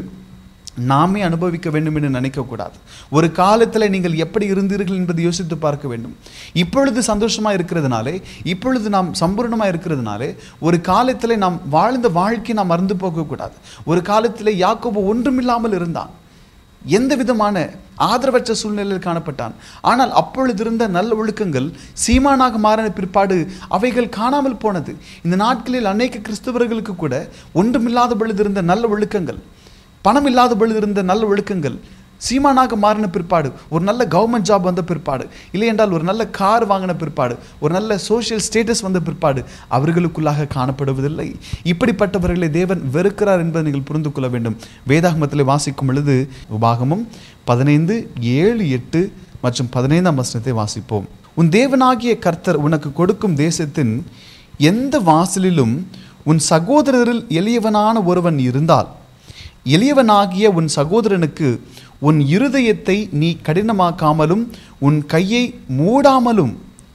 நாமே அனுபவிக்க வேண்டும் என்று நினைக்கக்கூடாது ஒரு காலத்தில் நீங்கள் எப்படி இருந்தீர்கள் என்பதை யோசித்து பார்க்க வேண்டும் இப்பொழுது சந்தோஷமாக இருக்கிறதுனாலே இப்பொழுது நாம் சம்பூர்ணமாக இருக்கிறதுனாலே ஒரு காலத்தில் நாம் வாழ்ந்த வாழ்க்கை நாம் மறந்து போகக்கூடாது ஒரு காலத்தில் யாக்கோபு ஒன்றுமில்லாமல் இருந்தான் எந்த விதமான ஆதரவற்ற சூழ்நிலையில் காணப்பட்டான் ஆனால் அப்பொழுது இருந்த நல்ல ஒழுக்கங்கள் சீமானாக மாறின பிற்பாடு அவைகள் காணாமல் போனது இந்த நாட்களில் அநேக கிறிஸ்தவர்களுக்கு கூட ஒன்றுமில்லாத பொழுது இருந்த நல்ல ஒழுக்கங்கள் பணம் இல்லாத பொழுது இருந்த நல்ல ஒழுக்கங்கள் சீமானாக மாறின பிற்பாடு ஒரு நல்ல கவர்மெண்ட் ஜாப் வந்த பிற்பாடு இல்லை என்றால் ஒரு நல்ல கார் வாங்கின பிற்பாடு ஒரு நல்ல சோஷியல் ஸ்டேட்டஸ் வந்த பிற்பாடு அவர்களுக்குள்ளாக காணப்படுவதில்லை இப்படிப்பட்டவர்களை தேவன் வெறுக்கிறார் என்பதை நீங்கள் புரிந்து கொள்ள வேண்டும் வேதாகமத்தில் வாசிக்கும் பொழுது உபாகமும் பதினைந்து ஏழு எட்டு மற்றும் பதினைந்தாம் வசனத்தை வாசிப்போம் உன் தேவனாகிய கர்த்தர் உனக்கு கொடுக்கும் தேசத்தின் எந்த வாசலிலும் உன் சகோதரரில் எளியவனான ஒருவன் இருந்தால் எளியவனாகிய உன் சகோதரனுக்கு உன் இருதயத்தை நீ கடினமாக்காமலும் உன் கையை மூடாமலும்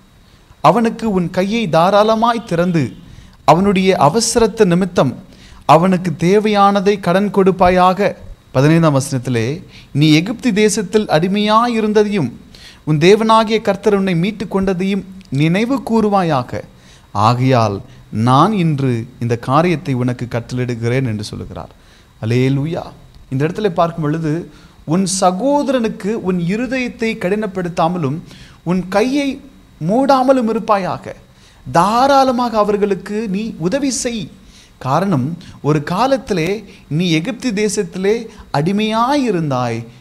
அவனுக்கு உன் கையை தாராளமாய் திறந்து அவனுடைய அவசரத்த நிமித்தம் அவனுக்கு தேவையானதை கடன் கொடுப்பாயாக பதினைந்தாம் வசனத்திலே நீ எகிப்து தேசத்தில் அடிமையாய் இருந்ததையும் உன் தேவனாகிய கர்த்தர் உன்னை மீட்டு கொண்டதையும் நினைவு கூறுவாயாக ஆகையால் நான் இன்று இந்த காரியத்தை உனக்கு கட்டளிடுகிறேன் என்று சொல்லுகிறார் அலேலூயா இந்த இடத்துல பார்க்கும் பொழுது உன் சகோதரனுக்கு உன் இருதயத்தை கடினப்படுத்தாமலும் உன் கையை மூடாமலும் இருப்பாயாக தாராளமாக அவர்களுக்கு நீ உதவி செய் காரணம் ஒரு காலத்திலே நீ எகிப்து தேசத்திலே அடிமையாயிருந்தாய்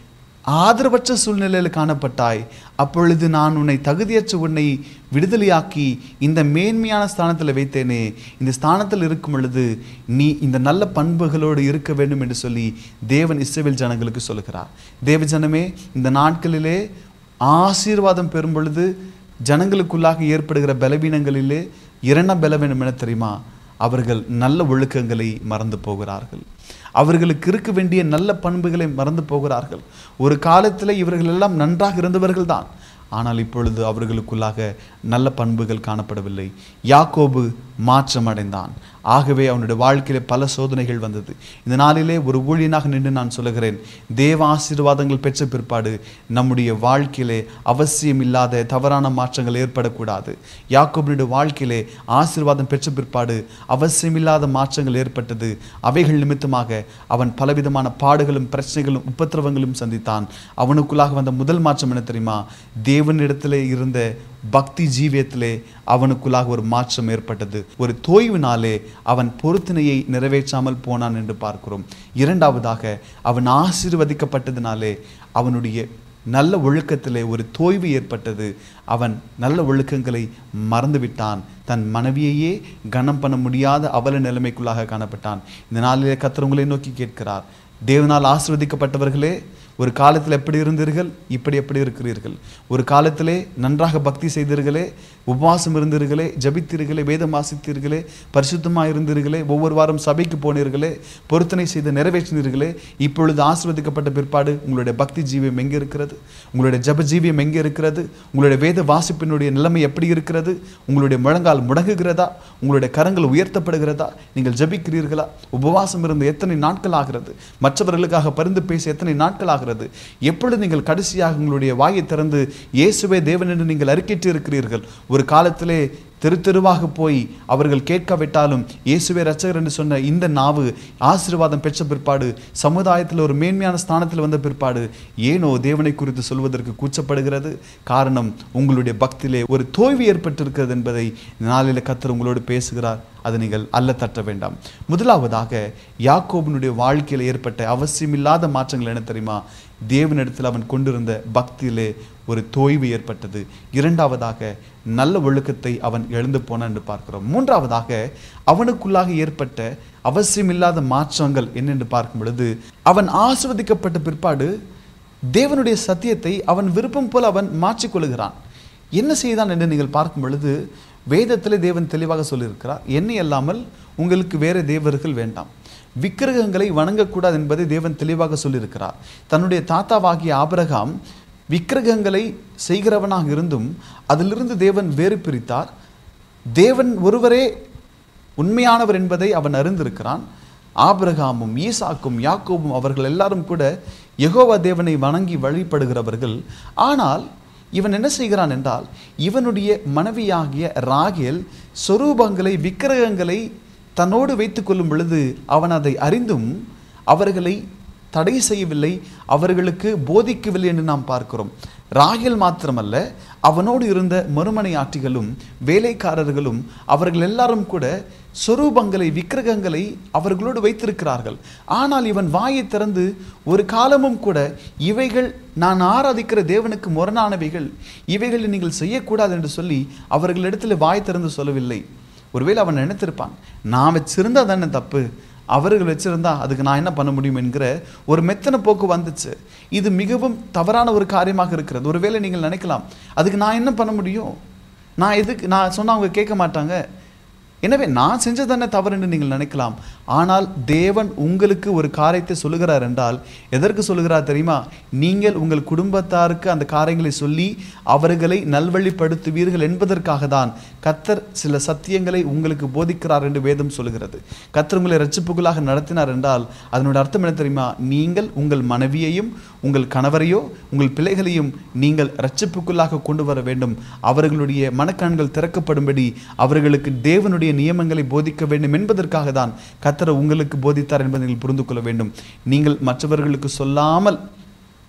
ஆதரவற்ற சூழ்நிலையில் காணப்பட்டாய் அப்பொழுது நான் உன்னை தகுதியற்ற உன்னை விடுதலையாக்கி இந்த மேன்மையான ஸ்தானத்தில் வைத்தேனே இந்த ஸ்தானத்தில் இருக்கும் பொழுது நீ இந்த நல்ல பண்புகளோடு இருக்க வேண்டும் என்று சொல்லி தேவன் இஸ்ரவேல் ஜனங்களுக்கு சொல்கிறார் தேவ ஜனமே இந்த நாட்களிலே ஆசீர்வாதம் பெறும் பொழுது ஜனங்களுக்குள்ளாக ஏற்படுகிற பலவீனங்களிலே இரண்டாம் பலவீனம் என தெரியுமா அவர்கள் நல்ல ஒழுக்கங்களை மறந்து போகிறார்கள் அவர்களுக்கு இருக்க வேண்டிய நல்ல பண்புகளை மறந்து போகிறார்கள் ஒரு காலத்தில் இவர்கள் எல்லாம் நன்றாக இருந்தவர்கள் தான் ஆனால் இப்பொழுது அவர்களுக்குள்ளாக நல்ல பண்புகள் காணப்படவில்லை யாக்கோபு மாற்றம் அடைந்தான் ஆகவே அவனுடைய வாழ்க்கையிலே பல சோதனைகள் வந்தது இந்த நாளிலே ஒரு ஊழியனாக நின்று நான் சொல்லுகிறேன் தேவ ஆசீர்வாதங்கள் பெற்ற பிற்பாடு நம்முடைய வாழ்க்கையிலே அவசியம் இல்லாத தவறான மாற்றங்கள் ஏற்படக்கூடாது யாக்கோபனுடைய வாழ்க்கையிலே ஆசீர்வாதம் பெற்ற பிற்பாடு அவசியமில்லாத மாற்றங்கள் ஏற்பட்டது அவைகள் நிமித்தமாக அவன் பலவிதமான பாடுகளும் பிரச்சனைகளும் உபத்திரவங்களும் சந்தித்தான் அவனுக்குள்ளாக வந்த முதல் மாற்றம் என்ன தெரியுமா தேவனிடத்திலே இருந்த பக்தி ஜீவியத்திலே அவனுக்குள்ளாக ஒரு மாற்றம் ஏற்பட்டது ஒரு தோய்வினாலே அவன் பொருத்தனையை நிறைவேற்றாமல் போனான் என்று பார்க்கிறோம் இரண்டாவதாக அவன் ஆசீர்வதிக்கப்பட்டதினாலே அவனுடைய நல்ல ஒழுக்கத்திலே ஒரு தோய்வு ஏற்பட்டது அவன் நல்ல ஒழுக்கங்களை மறந்துவிட்டான் தன் மனைவியையே கனம் பண்ண முடியாத அவல நிலைமைக்குள்ளாக காணப்பட்டான் இந்த நாளிலே கர்த்தர் உங்களை நோக்கி கேட்கிறார் தேவனால் ஆசிர்வதிக்கப்பட்டவர்களே ஒரு காலத்தில் எப்படி இருந்தீர்கள் இப்படி எப்படி இருக்கிறீர்கள் ஒரு காலத்திலே நன்றாக பக்தி செய்தீர்களே உபவாசம் இருந்தீர்களே ஜபித்தீர்களே வேதம் வாசித்தீர்களே பரிசுத்தமாக இருந்தீர்களே ஒவ்வொரு வாரம் சபைக்கு போனீர்களே பொருத்தனை செய்து நிறைவேற்றினீர்களே இப்பொழுது ஆசிர்வதிக்கப்பட்ட பிற்பாடு உங்களுடைய பக்தி ஜீவியம் எங்கே இருக்கிறது உங்களுடைய ஜப ஜீவியம் எங்கே இருக்கிறது உங்களுடைய வேத வாசிப்பினுடைய நிலைமை எப்படி இருக்கிறது உங்களுடைய முழங்கால் முடங்குகிறதா உங்களுடைய கரங்கள் உயர்த்தப்படுகிறதா நீங்கள் ஜபிக்கிறீர்களா உபவாசம் இருந்து எத்தனை நாட்கள் ஆகிறது மற்றவர்களுக்காக பரிந்து பேசி எத்தனை நாட்கள் ஆகிறது எப்பொழுது நீங்கள் கடைசியாக உங்களுடைய வாயை திறந்து இயேசுவே தேவன் என்று நீங்கள் அறிக்கையிட்டு இருக்கிறீர்கள் ஒரு காலத்திலே தெரு தெருவாக போய் அவர்கள் கேட்காவிட்டாலும் இயேசுவே ரட்சகர் என்று சொன்ன இந்த நாவு ஆசீர்வாதம் பெற்ற பிற்பாடு சமுதாயத்தில் ஒரு மேன்மையான ஸ்தானத்தில் வந்த பிற்பாடு ஏனோ தேவனை குறித்து சொல்வதற்கு கூச்சப்படுகிறது காரணம் உங்களுடைய பக்தியிலே ஒரு தோய்வு ஏற்பட்டிருக்கிறது என்பதை இந்த நாளில் கத்தர் உங்களோடு பேசுகிறார் அதை நீங்கள் அல்ல தட்ட வேண்டாம் முதலாவதாக யாக்கோபனுடைய வாழ்க்கையில் ஏற்பட்ட அவசியமில்லாத மாற்றங்கள் என்ன தெரியுமா தேவனிடத்தில் அவன் கொண்டிருந்த பக்தியிலே ஒரு தோய்வு ஏற்பட்டது இரண்டாவதாக நல்ல ஒழுக்கத்தை அவன் எழுந்து போனான் என்று பார்க்கிறோம் மூன்றாவதாக அவனுக்குள்ளாக ஏற்பட்ட அவசியமில்லாத மாற்றங்கள் என்னென்று பார்க்கும் பொழுது அவன் ஆசிர்வதிக்கப்பட்ட பிற்பாடு தேவனுடைய சத்தியத்தை அவன் விருப்பம் போல அவன் மாற்றிக்கொள்கிறான் என்ன செய்தான் என்று நீங்கள் பார்க்கும் பொழுது வேதத்திலே தேவன் தெளிவாக சொல்லியிருக்கிறார் என்னை அல்லாமல் உங்களுக்கு வேறு தேவர்கள் வேண்டாம் விக்கிரகங்களை வணங்கக்கூடாது என்பதை தேவன் தெளிவாக சொல்லியிருக்கிறார் தன்னுடைய தாத்தாவாகிய ஆபிரகாம் விக்கிரகங்களை செய்கிறவனாக இருந்தும் அதிலிருந்து தேவன் வேறு பிரித்தார் தேவன் ஒருவரே உண்மையானவர் என்பதை அவன் அறிந்திருக்கிறான் ஆபிரகாமும் ஈசாக்கும் யாக்கோபும் அவர்கள் எல்லாரும் கூட யெகோவா தேவனை வணங்கி வழிபடுகிறவர்கள் ஆனால் இவன் என்ன செய்கிறான் என்றால் இவனுடைய மனைவியாகிய ராகேல் சொரூபங்களை விக்கிரகங்களை தன்னோடு வைத்துக் கொள்ளும் பொழுது அவன் அதை அறிந்தும் அவர்களை தடை செய்யவில்லை அவர்களுக்கு போதிக்கவில்லை என்று நாம் பார்க்கிறோம் ராகேல் மாத்திரமல்ல அவனோடு இருந்த மறுமனை ஆட்டிகளும் வேலைக்காரர்களும் அவர்கள் எல்லாரும் கூட சொரூபங்களை விக்கிரகங்களை அவர்களோடு வைத்திருக்கிறார்கள் ஆனால் இவன் வாயை திறந்து ஒரு காலமும் கூட இவைகள் நான் ஆராதிக்கிற தேவனுக்கு முரணானவைகள் இவைகளை நீங்கள் செய்யக்கூடாது என்று சொல்லி அவர்களிடத்தில் வாய் திறந்து சொல்லவில்லை ஒருவேளை அவன் நினைத்திருப்பான் நான் வச்சிருந்தா தானே தப்பு அவர்கள் வச்சிருந்தா அதுக்கு நான் என்ன பண்ண முடியும் என்கிற ஒரு மெத்தன போக்கு வந்துச்சு இது மிகவும் தவறான ஒரு காரியமாக இருக்கிறது ஒருவேளை நீங்கள் நினைக்கலாம் அதுக்கு நான் என்ன பண்ண முடியும் நான் எதுக்கு நான் சொன்னா அவங்க கேட்க மாட்டாங்க எனவே நான் செஞ்சதானே தவறு என்று நீங்கள் நினைக்கலாம் ஆனால் தேவன் உங்களுக்கு ஒரு காரியத்தை சொல்லுகிறார் என்றால் எதற்கு சொல்லுகிறார் தெரியுமா நீங்கள் உங்கள் குடும்பத்தாருக்கு அந்த காரியங்களை சொல்லி அவர்களை நல்வழிப்படுத்துவீர்கள் என்பதற்காக தான் கத்தர் சில சத்தியங்களை உங்களுக்கு போதிக்கிறார் என்று வேதம் சொல்லுகிறது கத்தர் உங்களை ரட்சிப்புகளாக நடத்தினார் என்றால் அதனுடைய அர்த்தம் என்ன தெரியுமா நீங்கள் உங்கள் மனைவியையும் உங்கள் கணவரையோ உங்கள் பிள்ளைகளையும் நீங்கள் ரட்சிப்புக்குள்ளாக கொண்டு வர வேண்டும் அவர்களுடைய மனக்கண்கள் திறக்கப்படும்படி அவர்களுக்கு தேவனுடைய நியமங்களை போதிக்க வேண்டும் என்பதற்காக தான் கத்தர் உங்களுக்கு போதித்தார் என்பதை நீங்கள் புரிந்து கொள்ள வேண்டும் நீங்கள் மற்றவர்களுக்கு சொல்லாமல்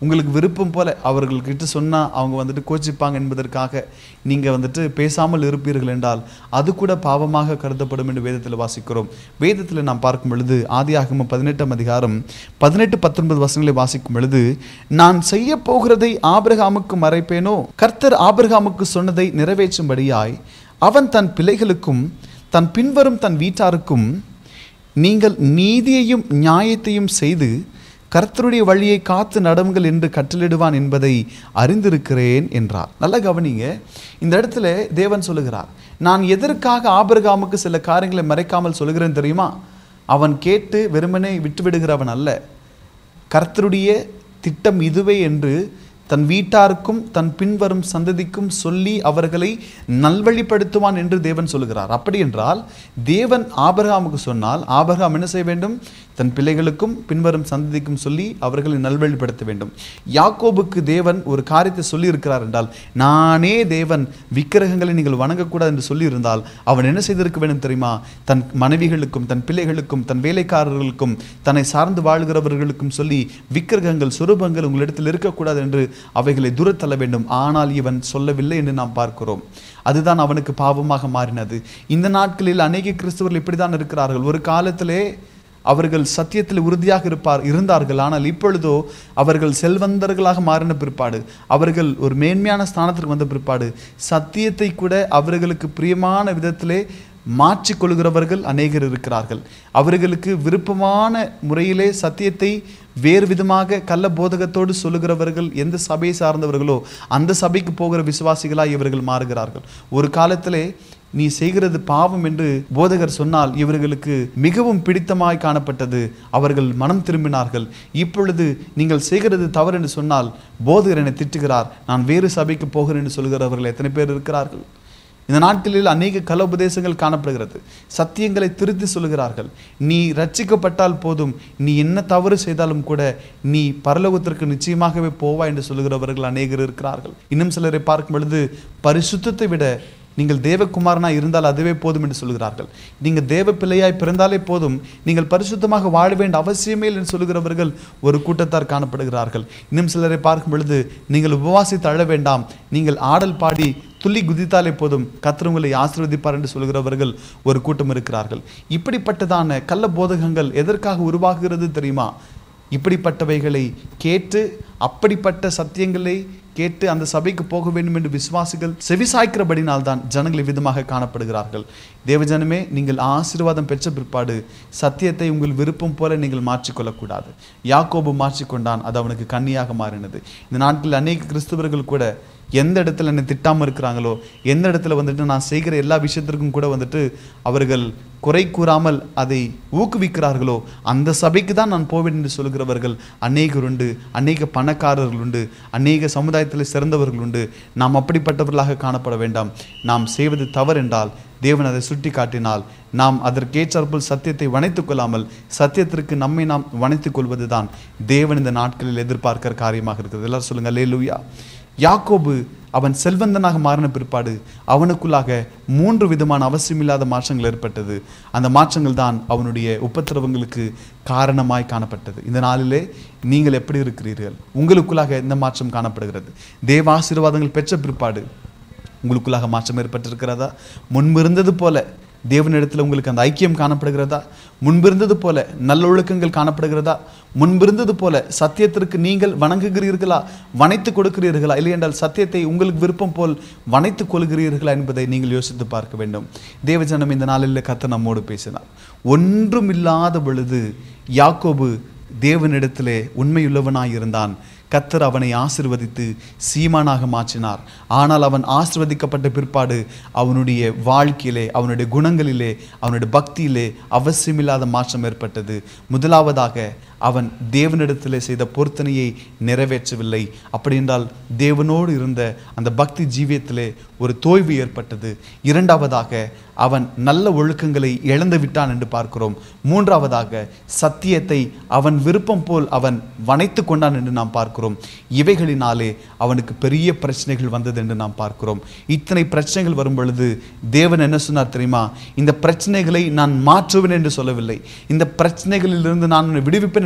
உங்களுக்கு விருப்பம் போல அவர்கள்கிட்ட சொன்னால் அவங்க வந்துட்டு கோச்சிப்பாங்க என்பதற்காக நீங்கள் வந்துட்டு பேசாமல் இருப்பீர்கள் என்றால் அது கூட பாவமாக கருதப்படும் என்று வேதத்தில் வாசிக்கிறோம் வேதத்தில் நாம் பார்க்கும் பொழுது ஆதியாகமம் பதினெட்டாம் அதிகாரம் பதினெட்டு பத்தொன்பது வசனங்களை வாசிக்கும் பொழுது நான் செய்ய போகிறதை ஆபிரகாமுக்கு மறைப்பேனோ கர்த்தர் ஆபிரகாமுக்கு சொன்னதை நிறைவேற்றும்படியாய் அவன் தன் பிள்ளைகளுக்கும் தன் பின்வரும் தன் வீட்டாருக்கும் நீங்கள் நீதியையும் நியாயத்தையும் செய்து கர்த்தருடைய வழியை காத்து நடவுங்கள் என்று கட்டளிடுவான் என்பதை அறிந்திருக்கிறேன் என்றார் நல்ல கவனிங்க இந்த இடத்துல தேவன் சொல்லுகிறார் நான் எதற்காக ஆபிரகாமுக்கு சில காரியங்களை மறைக்காமல் சொல்லுகிறேன் தெரியுமா அவன் கேட்டு வெறுமனே விட்டுவிடுகிறவன் அல்ல கர்த்தருடைய திட்டம் இதுவே என்று தன் வீட்டாருக்கும் தன் பின்வரும் சந்ததிக்கும் சொல்லி அவர்களை நல்வழிப்படுத்துவான் என்று தேவன் சொல்லுகிறார் அப்படி என்றால் தேவன் ஆபிரகாமுக்கு சொன்னால் ஆபிரகாம் என்ன செய்ய வேண்டும் தன் பிள்ளைகளுக்கும் பின்வரும் சந்ததிக்கும் சொல்லி அவர்களை நல்வழிப்படுத்த வேண்டும் யாக்கோபுக்கு தேவன் ஒரு காரியத்தை சொல்லி இருக்கிறார் என்றால் நானே தேவன் விக்கிரகங்களை நீங்கள் வணங்கக்கூடாது என்று சொல்லியிருந்தால் அவன் என்ன செய்திருக்க வேண்டும் தெரியுமா தன் மனைவிகளுக்கும் தன் பிள்ளைகளுக்கும் தன் வேலைக்காரர்களுக்கும் தன்னை சார்ந்து வாழ்கிறவர்களுக்கும் சொல்லி விக்கிரகங்கள் சுரூபங்கள் உங்களிடத்தில் இருக்கக்கூடாது என்று அவைகளை தூரத்தள்ள வேண்டும் ஆனால் இவன் சொல்லவில்லை என்று நாம் பார்க்கிறோம் அதுதான் அவனுக்கு பாவமாக மாறினது இந்த நாட்களில் அநேக கிறிஸ்தவர்கள் இப்படித்தான் இருக்கிறார்கள் ஒரு காலத்திலே அவர்கள் சத்தியத்தில் உறுதியாக இருப்பார் இருந்தார்கள் ஆனால் இப்பொழுதோ அவர்கள் செல்வந்தர்களாக மாறின பிற்பாடு அவர்கள் ஒரு மேன்மையான ஸ்தானத்திற்கு வந்த பிற்பாடு சத்தியத்தை கூட அவர்களுக்கு பிரியமான விதத்திலே மாற்றிக்கொள்கிறவர்கள் அநேகர் இருக்கிறார்கள் அவர்களுக்கு விருப்பமான முறையிலே சத்தியத்தை வேறு விதமாக கள்ள போதகத்தோடு சொல்லுகிறவர்கள் எந்த சபையை சார்ந்தவர்களோ அந்த சபைக்கு போகிற விசுவாசிகளாய் இவர்கள் மாறுகிறார்கள் ஒரு காலத்திலே நீ செய்கிறது பாவம் என்று போதகர் சொன்னால் இவர்களுக்கு மிகவும் பிடித்தமாய் காணப்பட்டது அவர்கள் மனம் திரும்பினார்கள் இப்பொழுது நீங்கள் செய்கிறது தவறு என்று சொன்னால் போதகர் என்னை திட்டுகிறார் நான் வேறு சபைக்கு போகிறேன் என்று சொல்கிறவர்கள் எத்தனை பேர் இருக்கிறார்கள் இந்த நாட்களில் அநேக கல உபதேசங்கள் காணப்படுகிறது சத்தியங்களை திருத்தி சொல்கிறார்கள் நீ ரட்சிக்கப்பட்டால் போதும் நீ என்ன தவறு செய்தாலும் கூட நீ பரலோகத்திற்கு நிச்சயமாகவே போவா என்று சொல்கிறவர்கள் அநேகர் இருக்கிறார்கள் இன்னும் சிலரை பார்க்கும் பொழுது பரிசுத்தத்தை விட நீங்கள் தேவகுமாரனாய் இருந்தால் அதுவே போதும் என்று சொல்கிறார்கள் நீங்கள் தேவ பிள்ளையாய் பிறந்தாலே போதும் நீங்கள் பரிசுத்தமாக வாழ வேண்டிய அவசியமே இல்லை என்று சொல்கிறவர்கள் ஒரு கூட்டத்தார் காணப்படுகிறார்கள் இன்னும் சிலரை பார்க்கும் பொழுது நீங்கள் உபவாசித்து அழ வேண்டாம் நீங்கள் ஆடல் பாடி துள்ளி குதித்தாலே போதும் கர்த்தர் உங்களை ஆசீர்வதிப்பார் என்று சொல்கிறவர்கள் ஒரு கூட்டம் இருக்கிறார்கள் இப்படிப்பட்டதான கள்ள போதகங்கள் எதற்காக உருவாகுகிறது தெரியுமா இப்படிப்பட்டவைகளை கேட்டு அப்படிப்பட்ட சத்தியங்களை கேட்டு அந்த சபைக்கு போக வேண்டும் என்று விசுவாசிகள் செவிசாய்க்கிறபடினால் தான் ஜனங்கள் விதமாக காணப்படுகிறார்கள் தேவஜனமே நீங்கள் ஆசீர்வாதம் பெற்ற பிற்பாடு சத்தியத்தை உங்கள் விருப்பம் போல நீங்கள் மாற்றிக்கொள்ளக்கூடாது யாக்கோபு மாற்றிக்கொண்டான் அது அவனுக்கு கண்ணியாக மாறினது இந்த நாட்களில் அநேக கிறிஸ்தவர்கள் கூட எந்த இடத்துல என்னை திட்டாமல் இருக்கிறாங்களோ எந்த இடத்துல வந்துட்டு நான் செய்கிற எல்லா விஷயத்திற்கும் கூட வந்துட்டு அவர்கள் குறை கூறாமல் அதை ஊக்குவிக்கிறார்களோ அந்த சபைக்கு தான் நான் போவேன் என்று சொல்கிறவர்கள் அநேகர் உண்டு அநேக பணக்காரர்கள் உண்டு அநேக சமுதாயத்தில் சிறந்தவர்கள் உண்டு நாம் அப்படிப்பட்டவர்களாக காணப்பட வேண்டாம் நாம் செய்வது தவறென்றால் தேவன் அதை சுட்டி காட்டினால் நாம் அதற்கேற்றாற்போல் சத்தியத்தை வணைத்துக் கொள்ளாமல் சத்தியத்திற்கு நம்மை நாம் வணைத்துக் கொள்வது தான் தேவன் இந்த நாட்களில் எதிர்பார்க்கிற காரியமாக இருக்கிறது எல்லாரும் சொல்லுங்க லேலூயா யாக்கோபு அவன் செல்வந்தனாக மாறின பிற்பாடு அவனுக்குள்ளாக மூன்று விதமான அவசியமில்லாத மாற்றங்கள் ஏற்பட்டது அந்த மாற்றங்கள் தான் அவனுடைய உபத்திரவங்களுக்கு காரணமாய் காணப்பட்டது இந்த நாளிலே நீங்கள் எப்படி இருக்கிறீர்கள் உங்களுக்குள்ளாக எந்த மாற்றம் காணப்படுகிறது தேவ ஆசீர்வாதங்கள் பெற்ற பிற்பாடு உங்களுக்குள்ளாக மாற்றம் ஏற்பட்டிருக்கிறதா முன்பு இருந்தது போல தேவனிடத்தில் உங்களுக்கு அந்த ஐக்கியம் காணப்படுகிறதா முன்பிருந்தது போல நல்லொழுக்கங்கள் காணப்படுகிறதா முன்பிருந்தது போல சத்தியத்திற்கு நீங்கள் வணங்குகிறீர்களா வனைத்து கொடுக்கிறீர்களா இல்லை என்றால் சத்தியத்தை உங்களுக்கு விருப்பம் போல் வனைத்து கொள்கிறீர்களா என்பதை நீங்கள் யோசித்து பார்க்க வேண்டும் தேவஜனம் இந்த நாளில் கத்த நம்மோடு பேசினார் ஒன்றும் இல்லாத பொழுது யாக்கோபு தேவனிடத்திலே உண்மையுள்ளவனாய் இருந்தான் கத்தர் அவனை ஆசிர்வதித்து சீமானாக மாற்றினார் ஆனால் அவன் ஆசிர்வதிக்கப்பட்ட பிற்பாடு அவனுடைய வாழ்க்கையிலே அவனுடைய குணங்களிலே அவனுடைய பக்தியிலே அவசியமில்லாத மாற்றம் ஏற்பட்டது முதலாவதாக அவன் தேவனிடத்திலே செய்த பொருத்தனையை நிறைவேற்றவில்லை அப்படி என்றால் தேவனோடு இருந்த அந்த பக்தி ஜீவியத்திலே ஒரு தோய்வு ஏற்பட்டது இரண்டாவதாக அவன் நல்ல ஒழுக்கங்களை இழந்து விட்டான் என்று பார்க்கிறோம் மூன்றாவதாக சத்தியத்தை அவன் விருப்பம் போல் அவன் வனைத்து கொண்டான் என்று நாம் பார்க்கிறோம் இவைகளினாலே அவனுக்கு பெரிய பிரச்சனைகள் வந்தது என்று நாம் பார்க்கிறோம் இத்தனை பிரச்சனைகள் வரும் பொழுது தேவன் என்ன சொன்னார் தெரியுமா இந்த பிரச்சனைகளை நான் மாற்றுவேன் என்று சொல்லவில்லை இந்த பிரச்சனைகளிலிருந்து நான் உன்னை விடுவிப்பேன் என்று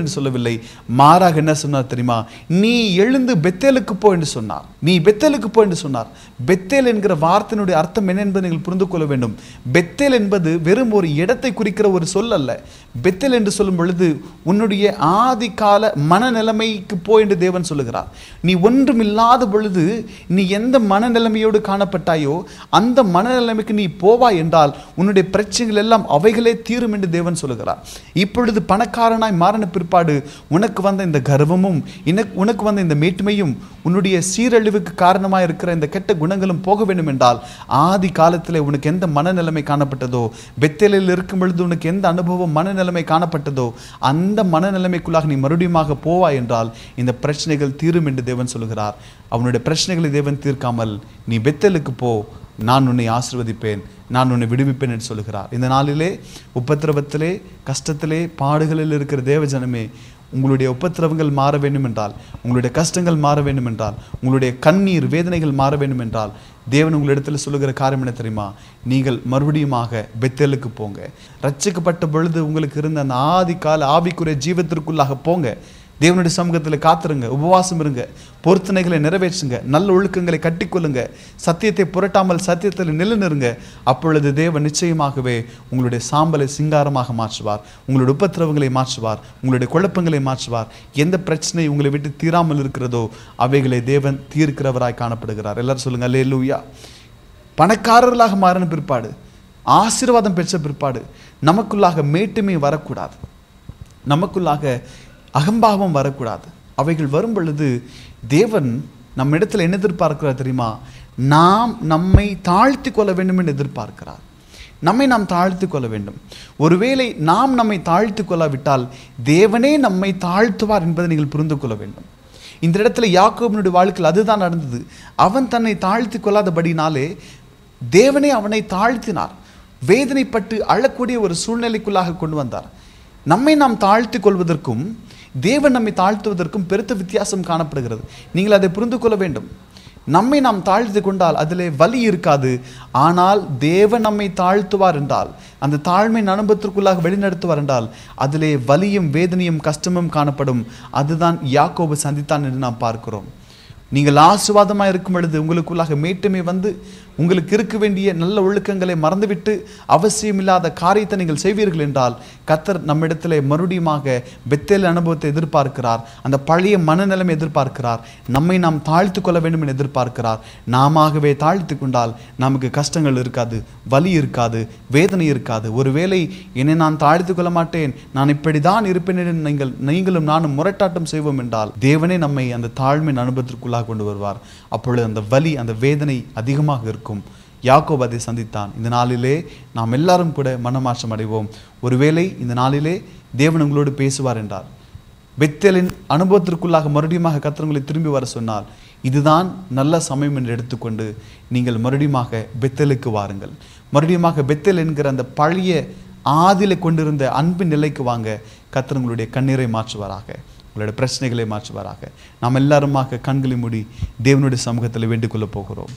என்று சொல்லவில்லை மாறாக என்ன சொன்னார் தெரியுமா நீ எழுந்து பெத்தேலுக்கு போ என்று சொன்னார் நீ பெத்தேலுக்கு போ என்று சொன்னார் பெத்தேல் என்கிற வார்த்தையினுடைய அர்த்தம் என்ன என்பதை நீங்கள் புரிந்து கொள்ள வேண்டும் பெத்தேல் என்பது வெறும் ஒரு இடத்தை குறிக்கிற ஒரு சொல் அல்ல பெத்தேல் என்று சொல்லும் பொழுது உன்னுடைய ஆதி கால மனநிலைமைக்கு போ என்று தேவன் சொல்லுகிறார் நீ ஒன்றும் இல்லாத பொழுது நீ எந்த மனநிலைமையோடு காணப்பட்டாயோ அந்த மனநிலைமைக்கு நீ போவாய் என்றால் உன்னுடைய பிரச்சனைகள் எல்லாம் அவைகளே தீரும் என்று தேவன் சொல்லுகிறார் இப்பொழுது பணக்காரனாய் மாறின பிற்பாடு உனக்கு வந்த இந்த கர்வமும் இனக்கு உனக்கு வந்த இந்த மேட்டுமையும் உன்னுடைய சீரழிவுக்கு காரணமாக இருக்கிற இந்த கெட்ட குணங்களும் போக வேண்டும் என்றால் ஆதி காலத்திலே உனக்கு எந்த மனநிலைமை காணப்பட்டதோ பெத்தேலில் இருக்கும் பொழுது உனக்கு எந்த அனுபவம் மனநிலைமை காணப்பட்டதோ அந்த மனநிலைமைக்குள்ளாக நீ மறுபடியுமாக போவாய் என்றால் இந்த பிரச்சனைகள் தீரும் என்று தேவன் சொல்கிறார் அவனுடைய பிரச்சனைகளை தேவன் தீர்க்காமல் நீ பெத்தேலுக்கு போ நான் உன்னை ஆசிர்வதிப்பேன் நான் உன்னை விடுவிப்பேன் என்று சொல்கிறார் இந்த நாளிலே உபத்திரவத்திலே கஷ்டத்திலே பாடுகளில் இருக்கிற தேவஜனமே உங்களுடைய உபத்திரவங்கள் மாற வேண்டும் என்றால் உங்களுடைய கஷ்டங்கள் மாற வேண்டும் என்றால் உங்களுடைய கண்ணீர் வேதனைகள் மாற வேண்டும் என்றால் தேவன் உங்களிடத்தில் சொல்லுகிற காரியம் என்ன தெரியுமா நீங்கள் மறுபடியுமாக பெத்தேலுக்கு போங்க ரட்சிக்கப்பட்ட பொழுது உங்களுக்கு இருந்த அந்த ஆதி கால ஆவிக்குரிய ஜீவத்திற்குள்ளாக போங்க தேவனுடைய சமூகத்தில் காத்துருங்க உபவாசம் இருங்க பொருத்தனைகளை நிறைவேற்றுங்க நல்ல ஒழுக்கங்களை கட்டிக்கொள்ளுங்க சத்தியத்தை புரட்டாமல் சத்தியத்தில் நிலைநிறுங்க அப்பொழுது தேவன் நிச்சயமாகவே உங்களுடைய சாம்பலை சிங்காரமாக மாற்றுவார் உங்களுடைய உபத்திரவங்களை மாற்றுவார் உங்களுடைய குழப்பங்களை மாற்றுவார் எந்த பிரச்சனை உங்களை விட்டு தீராமல் இருக்கிறதோ அவைகளை தேவன் தீர்க்கிறவராய் காணப்படுகிறார் எல்லாரும் சொல்லுங்க அல்லேலூயா பணக்காரர்களாக மாறின பிற்பாடு ஆசீர்வாதம் பெற்ற பிற்பாடு நமக்குள்ளாக மேட்டுமை வரக்கூடாது நமக்குள்ளாக அகம்பாவம் வரக்கூடாது அவைகள் வரும் பொழுது தேவன் நம்ம இடத்துல என்ன எதிர்பார்க்கிறார் தெரியுமா நாம் நம்மை தாழ்த்தி கொள்ள வேண்டும் என்று எதிர்பார்க்கிறார் நம்மை நாம் தாழ்த்தி கொள்ள வேண்டும் ஒருவேளை நாம் நம்மை தாழ்த்தி கொள்ளாவிட்டால் தேவனே நம்மை தாழ்த்துவார் என்பதை நீங்கள் புரிந்து கொள்ள வேண்டும் இந்த இடத்துல யாக்கோபினுடைய வாழ்க்கையில் அதுதான் நடந்தது அவன் தன்னை தாழ்த்தி கொள்ளாதபடினாலே தேவனே அவனை தாழ்த்தினார் வேதனைப்பட்டு அழக்கூடிய ஒரு சூழ்நிலைக்குள்ளாக கொண்டு வந்தார் நம்மை நாம் தாழ்த்தி கொள்வதற்கும் தேவன் நம்மை தாழ்த்துவதற்கும் பெருத்த வித்தியாசம் காணப்படுகிறது நீங்கள் அதை புரிந்து கொள்ள வேண்டும் நம்மை நாம் தாழ்த்தி கொண்டால் அதிலே வலி இருக்காது ஆனால் தேவன் நம்மை தாழ்த்துவார் என்றால் அந்த தாழ்மையின் அனுபவத்திற்குள்ளாக வழிநடத்துவார் என்றால் அதிலே வலியும் வேதனையும் கஷ்டமும் காணப்படும் அதுதான் யாக்கோபு சந்தித்தான் என்று நாம் பார்க்கிறோம் நீங்கள் ஆசுவாதமாக இருக்கும் பொழுது உங்களுக்குள்ளாக மேட்டுமை வந்து உங்களுக்கு இருக்க வேண்டிய நல்ல ஒழுக்கங்களை மறந்துவிட்டு அவசியமில்லாத காரியத்தை நீங்கள் செய்வீர்கள் என்றால் கத்தர் நம்மிடத்திலே மறுபடியுமாக பெத்தேல் அனுபவத்தை எதிர்பார்க்கிறார் அந்த பழைய மனநிலைமை எதிர்பார்க்கிறார் நம்மை நாம் தாழ்த்து கொள்ள வேண்டும் என்று எதிர்பார்க்கிறார் நாமவே தாழ்த்து கொண்டால் நமக்கு கஷ்டங்கள் இருக்காது வலி இருக்காது வேதனை இருக்காது ஒருவேளை என்னை நான் தாழ்த்து கொள்ள மாட்டேன் நான் இப்படி தான் இருப்பேன் என்று நீங்கள் நீங்களும் நானும் முரட்டாட்டம் செய்வோம் என்றால் தேவனே நம்மை அந்த தாழ்மையின் அனுபவத்திற்குள்ளாக கொண்டு வருவார் அப்பொழுது அந்த வலி அந்த வேதனை அதிகமாக இருக்கும் யாக்கோப் அதை சந்தித்தான் இந்த நாளிலே நாம் எல்லாரும் கூட மனமாற்றம் அடைவோம் ஒருவேளை இந்த நாளிலே தேவன் உங்களோடு பேசுவார் என்றார் பெத்தேலின் அனுபவத்திற்குள்ளாக மறுபடியுமாக கத்திரங்களை திரும்பி வர சொன்னால் இதுதான் நல்ல சமயம் என்று எடுத்துக்கொண்டு நீங்கள் மறுபடியுமாக பெத்தேலுக்கு வாருங்கள் மறுபடியுமாக பெத்தேல் என்கிற அந்த பழைய ஆதில கொண்டிருந்த அன்பின் நிலைக்கு வாங்க கர்த்தர் உங்களுடைய கண்ணீரை மாற்றுவாராக உங்களுடைய பிரச்சனைகளை மாற்றுவாராக நாம் எல்லாருமாக கண்களை மூடி தேவனுடைய சமூகத்தில் வேண்டிக் கொள்ளப் போகிறோம்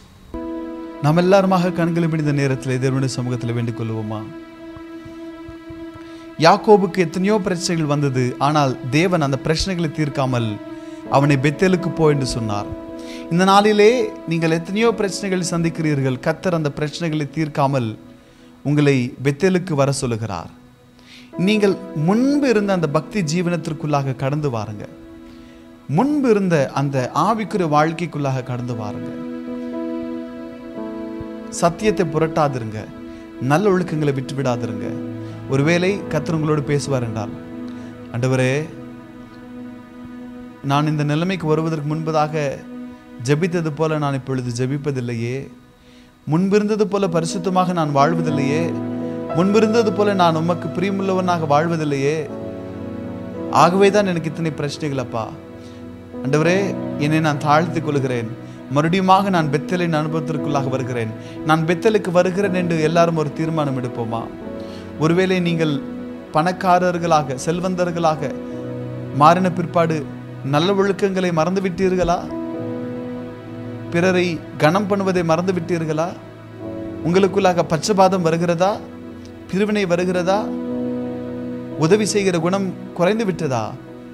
நாம் எல்லாருமாக கண்களை மூடி இந்த நேரத்தில் தேவனுடைய சமூகத்தில் வேண்டிக் கொள்வோமா யாக்கோபுக்கு எத்தனையோ பிரச்சனைகள் வந்தது ஆனால் தேவன் அந்த பிரச்சனைகளை தீர்க்காமல் அவனை பெத்தேலுக்கு போ என்று சொன்னார் இந்த நாளிலே நீங்கள் எத்தனையோ பிரச்சனைகளை சந்திக்கிறீர்கள் கத்தர் அந்த பிரச்சனைகளை தீர்க்காமல் உங்களை பெத்தேலுக்கு வர சொல்லுகிறார் நீங்கள் முன்பு இருந்த அந்த பக்தி ஜீவனத்திற்குள்ளாக கடந்து வாருங்க முன்பு இருந்த அந்த ஆவிக்குரிய வாழ்க்கைக்குள்ளாக கடந்து வாருங்க சத்தியத்தை புரட்டாதிருங்க நல்ல ஒழுக்கங்களை விட்டு விடாதிருங்க ஒருவேளை கர்த்தர் உங்களோடு பேசுவார் என்றால் ஆண்டவரே நான் இந்த நிலைமைக்கு வருவதற்கு முன்பதாக ஜெபித்தது போல நான் இப்பொழுது ஜெபிப்பதில்லையே முன்பிருந்தது போல பரிசுத்தமாக நான் வாழ்வதில்லையே முன்பிருந்தது போல நான் உமக்கு பிரியமுள்ளவனாக வாழ்வதில்லையே ஆகவே தான் எனக்கு இத்தனை பிரச்சனைகள் அப்பா ஆண்டவரே என்னை நான் தாழ்த்திக் கொள்கிறேன் மறுபடியுமாக நான் பெத்தலின் அனுபவத்திற்குள்ளாக வருகிறேன் நான் பெத்தலுக்கு வருகிறேன் என்று எல்லாரும் ஒரு தீர்மானம் எடுப்போமா ஒருவேளை நீங்கள் பணக்காரர்களாக செல்வந்தர்களாக மாறின பிற்பாடு நல்ல ஒழுக்கங்களை மறந்து விட்டீர்களா பிறரை கனம் பண்ணுவதை மறந்து விட்டீர்களா உங்களுக்குள்ளாக பச்சபாதம் வருகிறதா பிரிவினை வருகிறதா உதவி செய்கிற குணம் குறைந்து விட்டதா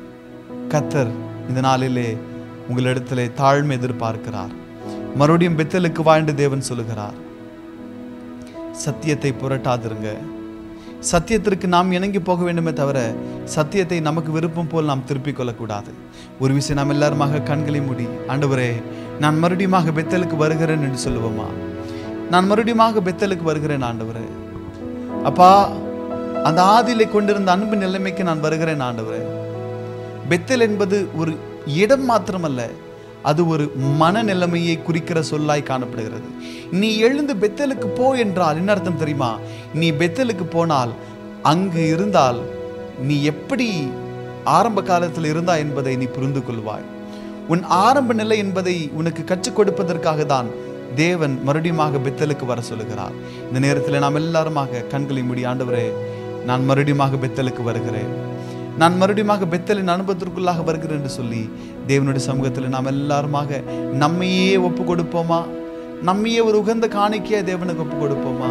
கத்தர் இந்த நாளிலே உங்களிடத்திலே தாழ்மை எதிர்பார்க்கிறார் மறுபடியும் பெத்தலுக்கு வாழ்ந்து தேவன் சொல்லுகிறார் சத்தியத்தை புரட்டாதிருங்க சத்தியத்திற்கு நாம் இணங்கி போக வேண்டுமே தவிர சத்தியத்தை நமக்கு விருப்பம் போல் நாம் திருப்பிக் கொள்ளக்கூடாது ஒரு விஷயம் நாம் எல்லாருமாக கண்களை மூடி ஆண்டவரே நான் மறுபடியுமாக பெத்தலுக்கு வருகிறேன் என்று சொல்லுவோமா நான் மறுபடியுமாக பெத்தலுக்கு வருகிறேன் ஆண்டவரே அப்பா அந்த ஆதியிலே கொண்டிருந்த அன்பு நிலைமைக்கு நான் வருகிறேன் ஆண்டவரே பெத்தல் என்பது ஒரு இடம் மாத்திரமல்ல அது ஒரு மனநிலைமையை குறிக்கிற சொல்லாய் காணப்படுகிறது நீ எழுந்து பெத்தலுக்கு போ என்றால் என்ன அர்த்தம் தெரியுமா நீ பெத்தலுக்கு போனால் அங்கு இருந்தால் நீ எப்படி ஆரம்ப காலத்தில் இருந்தா என்பதை நீ புரிந்து கொள்வாய் உன் ஆரம்ப நிலை என்பதை உனக்கு கற்றுக் கொடுப்பதற்காக தான் தேவன் மறுபடியுமாக பெத்தலுக்கு வர சொல்லுகிறார் இந்த நேரத்தில் நாம் எல்லாருமாக கண்களை மூடி ஆண்டவரே நான் மறுபடியுமாக பெத்தலுக்கு வருகிறேன் நான் மறுபடியுமாக பெத்தலின் அனுபவத்திற்குள்ளாக வருகிறேன் என்று சொல்லி தேவனுடைய சமூகத்தில் நாம் எல்லாருமாக நம்மையே ஒப்பு கொடுப்போமா நம்மையே ஒரு உகந்த காணிக்கையா தேவனுக்கு ஒப்பு கொடுப்போமா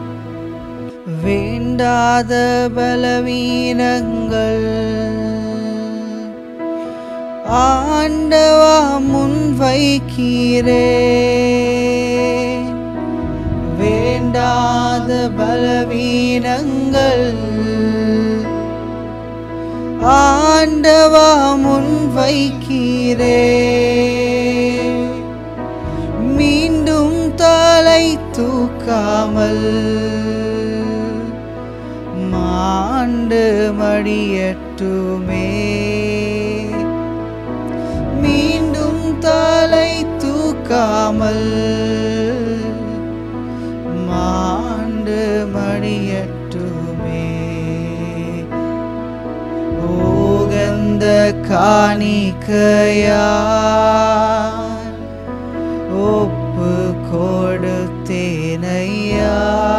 வேண்டாத பலவீனங்கள் ஆண்டவா முன் வைக்கிறே வேண்டாத பலவீனங்கள் ஆண்டவா முன் வைக்கிறே மீண்டும் தலை தூக்காமல் மாண்டு மடியட்டுமே மீண்டும் தலை தூக்காமல் மாண்டு மடியட்டுமே ஓகந்த காணிக்கையா ஒப்பு கொடுத்தேனையா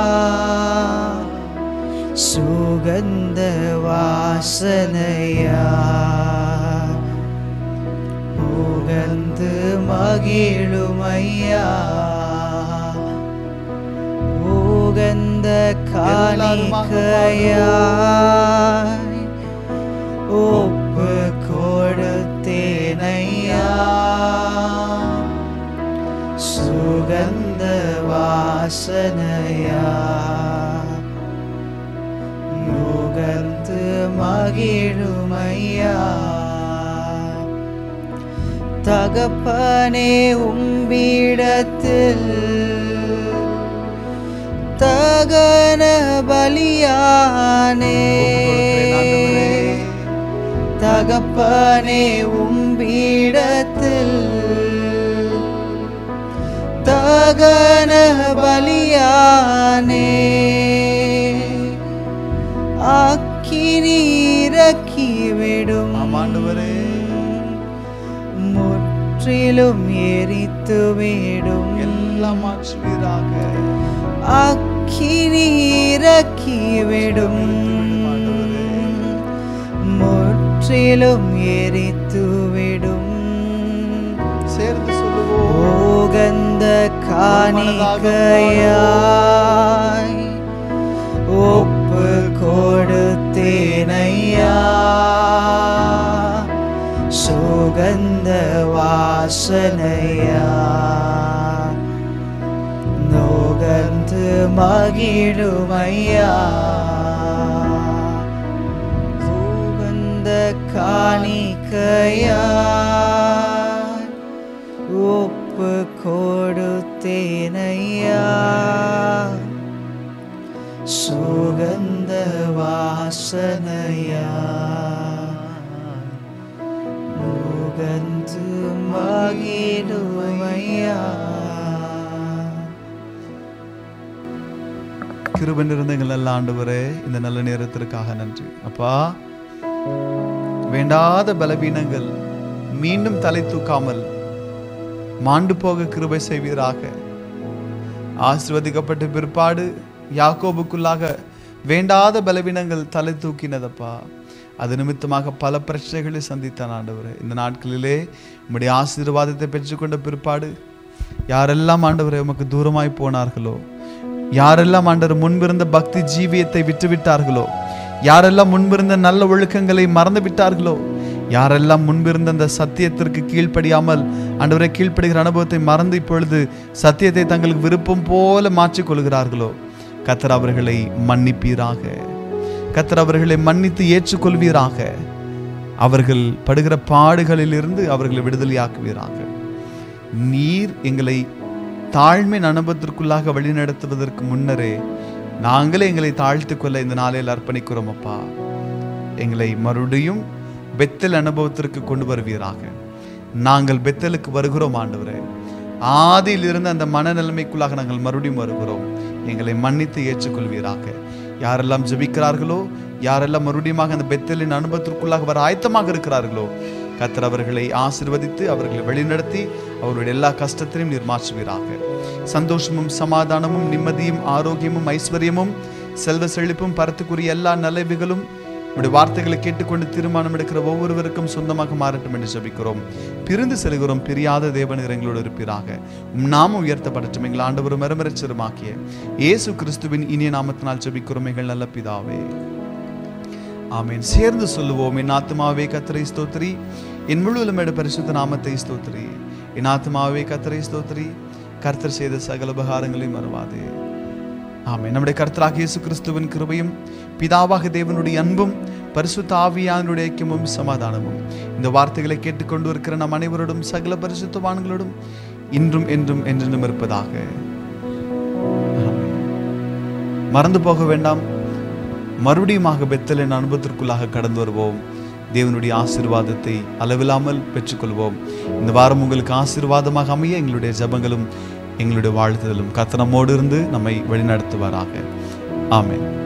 சுகந்த வாசனையா முகந்து மகிழுமையா உகந்த காணிக்கையா ஒப்பு கொடுத்தேனையா சுகந்த வாசனையா யுகந்து மகிழுமையா தகப்பனே உம்பிடத்தில் தகன பலியானே தகப்பனே உம்பிடத்தில் தகன பலியானே ஆக்கினீரக்கிவிடும்
ஆமாண்டவரே
முற்றிலும் எரித்துவிடும்
எல்லாம் மாற்றுவீராக
அக்கினீரக்கிவிடும் முற்றிலும் எரித்துவிடும்
சேர்ந்து சொல்லுவோம்
ஓகந்த காணிக்கையாய் ஒப்பு கொடுத்தேனையா சுகந்த வாசனையா நோகந்து மகிழுமையா சுகந்த காணிக்கையா ஒப்பு கொடுத்தேனையா சுகந்த வாசனையா முகந்து மகிழுமையா
கிருபை நிறைந்த எங்கள் நல்ல ஆண்டவரே இந்த நல்ல நேரத்திற்காக நன்றி அப்பா வேண்டாத பலவீனங்கள் மீண்டும் தலை தூக்காமல் மாண்டு போக கிருபை செய்வீராக ஆசிர்வதிக்கப்பட்ட பிற்பாடு யாக்கோபுக்குள்ளாக வேண்டாத பலவீனங்கள் தலை தூக்கினதப்பா அது நிமித்தமாக பல பிரச்சனைகளை சந்தித்தான் ஆண்டவரே இந்த நாட்களிலே உம்முடைய ஆசீர்வாதத்தை பெற்றுக்கொண்ட பிற்பாடு யாரெல்லாம் ஆண்டவரே உமக்கு தூரமாய் போனார்களோ யாரெல்லாம் ஆண்டவர் முன்பிருந்த பக்தி ஜீவியத்தை விட்டு விட்டார்களோ யாரெல்லாம் முன்பிருந்த நல்ல ஒழுக்கங்களை மறந்து விட்டார்களோ யாரெல்லாம் முன்பிருந்த அந்த சத்தியத்திற்கு கீழ்ப்படியாமல் ஆண்டவரை கீழ்ப்படுகிற அனுபவத்தை மறந்து இப்பொழுது சத்தியத்தை தங்களுக்கு விருப்பம் போல மாற்றிக் கொள்கிறார்களோ கத்தர் அவர்களை மன்னிப்பீராக கத்தர் அவர்களை மன்னித்து ஏற்றுக்கொள்வீராக அவர்கள் படுகிற பாடுகளிலிருந்து அவர்களை விடுதலையாக்குவீராக நீர் எங்களை தாழ்மை அனுபவத்திற்குள்ளாக வழிநடத்துவதற்கு முன்னரே நாங்களே எங்களை தாழ்த்து கொள்ள இந்த நாளில் அர்ப்பணிக்கிறோம் அப்பா எங்களை மறுபடியும் பெத்தல் அனுபவத்திற்கு கொண்டு வருவீராக நாங்கள் பெத்தலுக்கு வருகிறோம் ஆண்டவரே ஆதியில் இருந்த அந்த மனநிலைமைக்குள்ளாக நாங்கள் மறுபடியும் வருகிறோம் எங்களை மன்னித்து ஏற்றுக்கொள்வீராக யாரெல்லாம் ஜெபிக்கிறார்களோ யாரெல்லாம் மறுபடியும் அந்த பெத்தலின் அனுபவத்திற்குள்ளாக வர ஆயத்தமாக இருக்கிறார்களோ கத்தர் அவர்களை ஆசிர்வதித்து அவர்களை வழிநடத்தி அவருடைய எல்லா கஷ்டத்திலையும் நீர் மாற்றுவீராக சந்தோஷமும் சமாதானமும் நிம்மதியும் ஆரோக்கியமும் ஐஸ்வர்யமும் செல்வ செழிப்பும் பரத்துக்குரிய எல்லா நலவுகளும் உடைய வார்த்தைகளை கேட்டுக்கொண்டு தீர்மானம் எடுக்கிற ஒவ்வொருவருக்கும் சொந்தமாக மாறட்டும் என்று ஜெபிக்கிறோம் பிரிந்து செல்கிறோம் பிரியாத தேவன் எங்களோடு இருப்பீராக உம் நாமம் உயர்த்தப்படட்டும் எங்கள் ஆண்டவரும் மரமரச்சிறுமாக்கிய இயேசு கிறிஸ்துவின் இனிய நாமத்தினால் ஜெபிக்கிறோம் எங்கள் நல்ல பிதாவே ஆமென் சேர்ந்து சொல்லுவோம் என் ஆத்மாவே கத்தரை ஸ்தோத்திரி என் முழுவதும் பரிசுத்த நாமத்தை ஸ்தோத்திரி என் ஆத்மாவே கத்தரை ஸ்தோத்திரி கர்த்தர் செய்த சகல உபகாரங்களையும் மறவாதே ஆமென் நம்முடைய கர்த்தராக இயேசு கிறிஸ்துவின் கிருபையும் பிதாவாக தேவனுடைய அன்பும் பரிசுத்த ஆவியானுடைய ஐக்கியமும் சமாதானமும் இந்த வார்த்தைகளை கேட்டுக்கொண்டு இருக்கிற நம் அனைவரோடும் சகல பரிசுத்தவான்களோடும் இன்றும் என்றும் என்றென்றும் இருப்பதாக ஆமென். மறந்து போக வேண்டாம் மறுபடியுமாக பெத்தலின் அனுபவத்திற்குள்ளாக கடந்து வருவோம் தேவனுடைய ஆசீர்வாதத்தை அளவில்லாமல் பெற்றுக்கொள்வோம் இந்த வாரம் உங்களுக்கு ஆசீர்வாதமாக அமைய எங்களுடைய ஜெபங்களும் எங்களுடைய வாழ்த்துதலும் கத்தனமோடு இருந்து நம்மை வழிநடத்துவாராக ஆமென்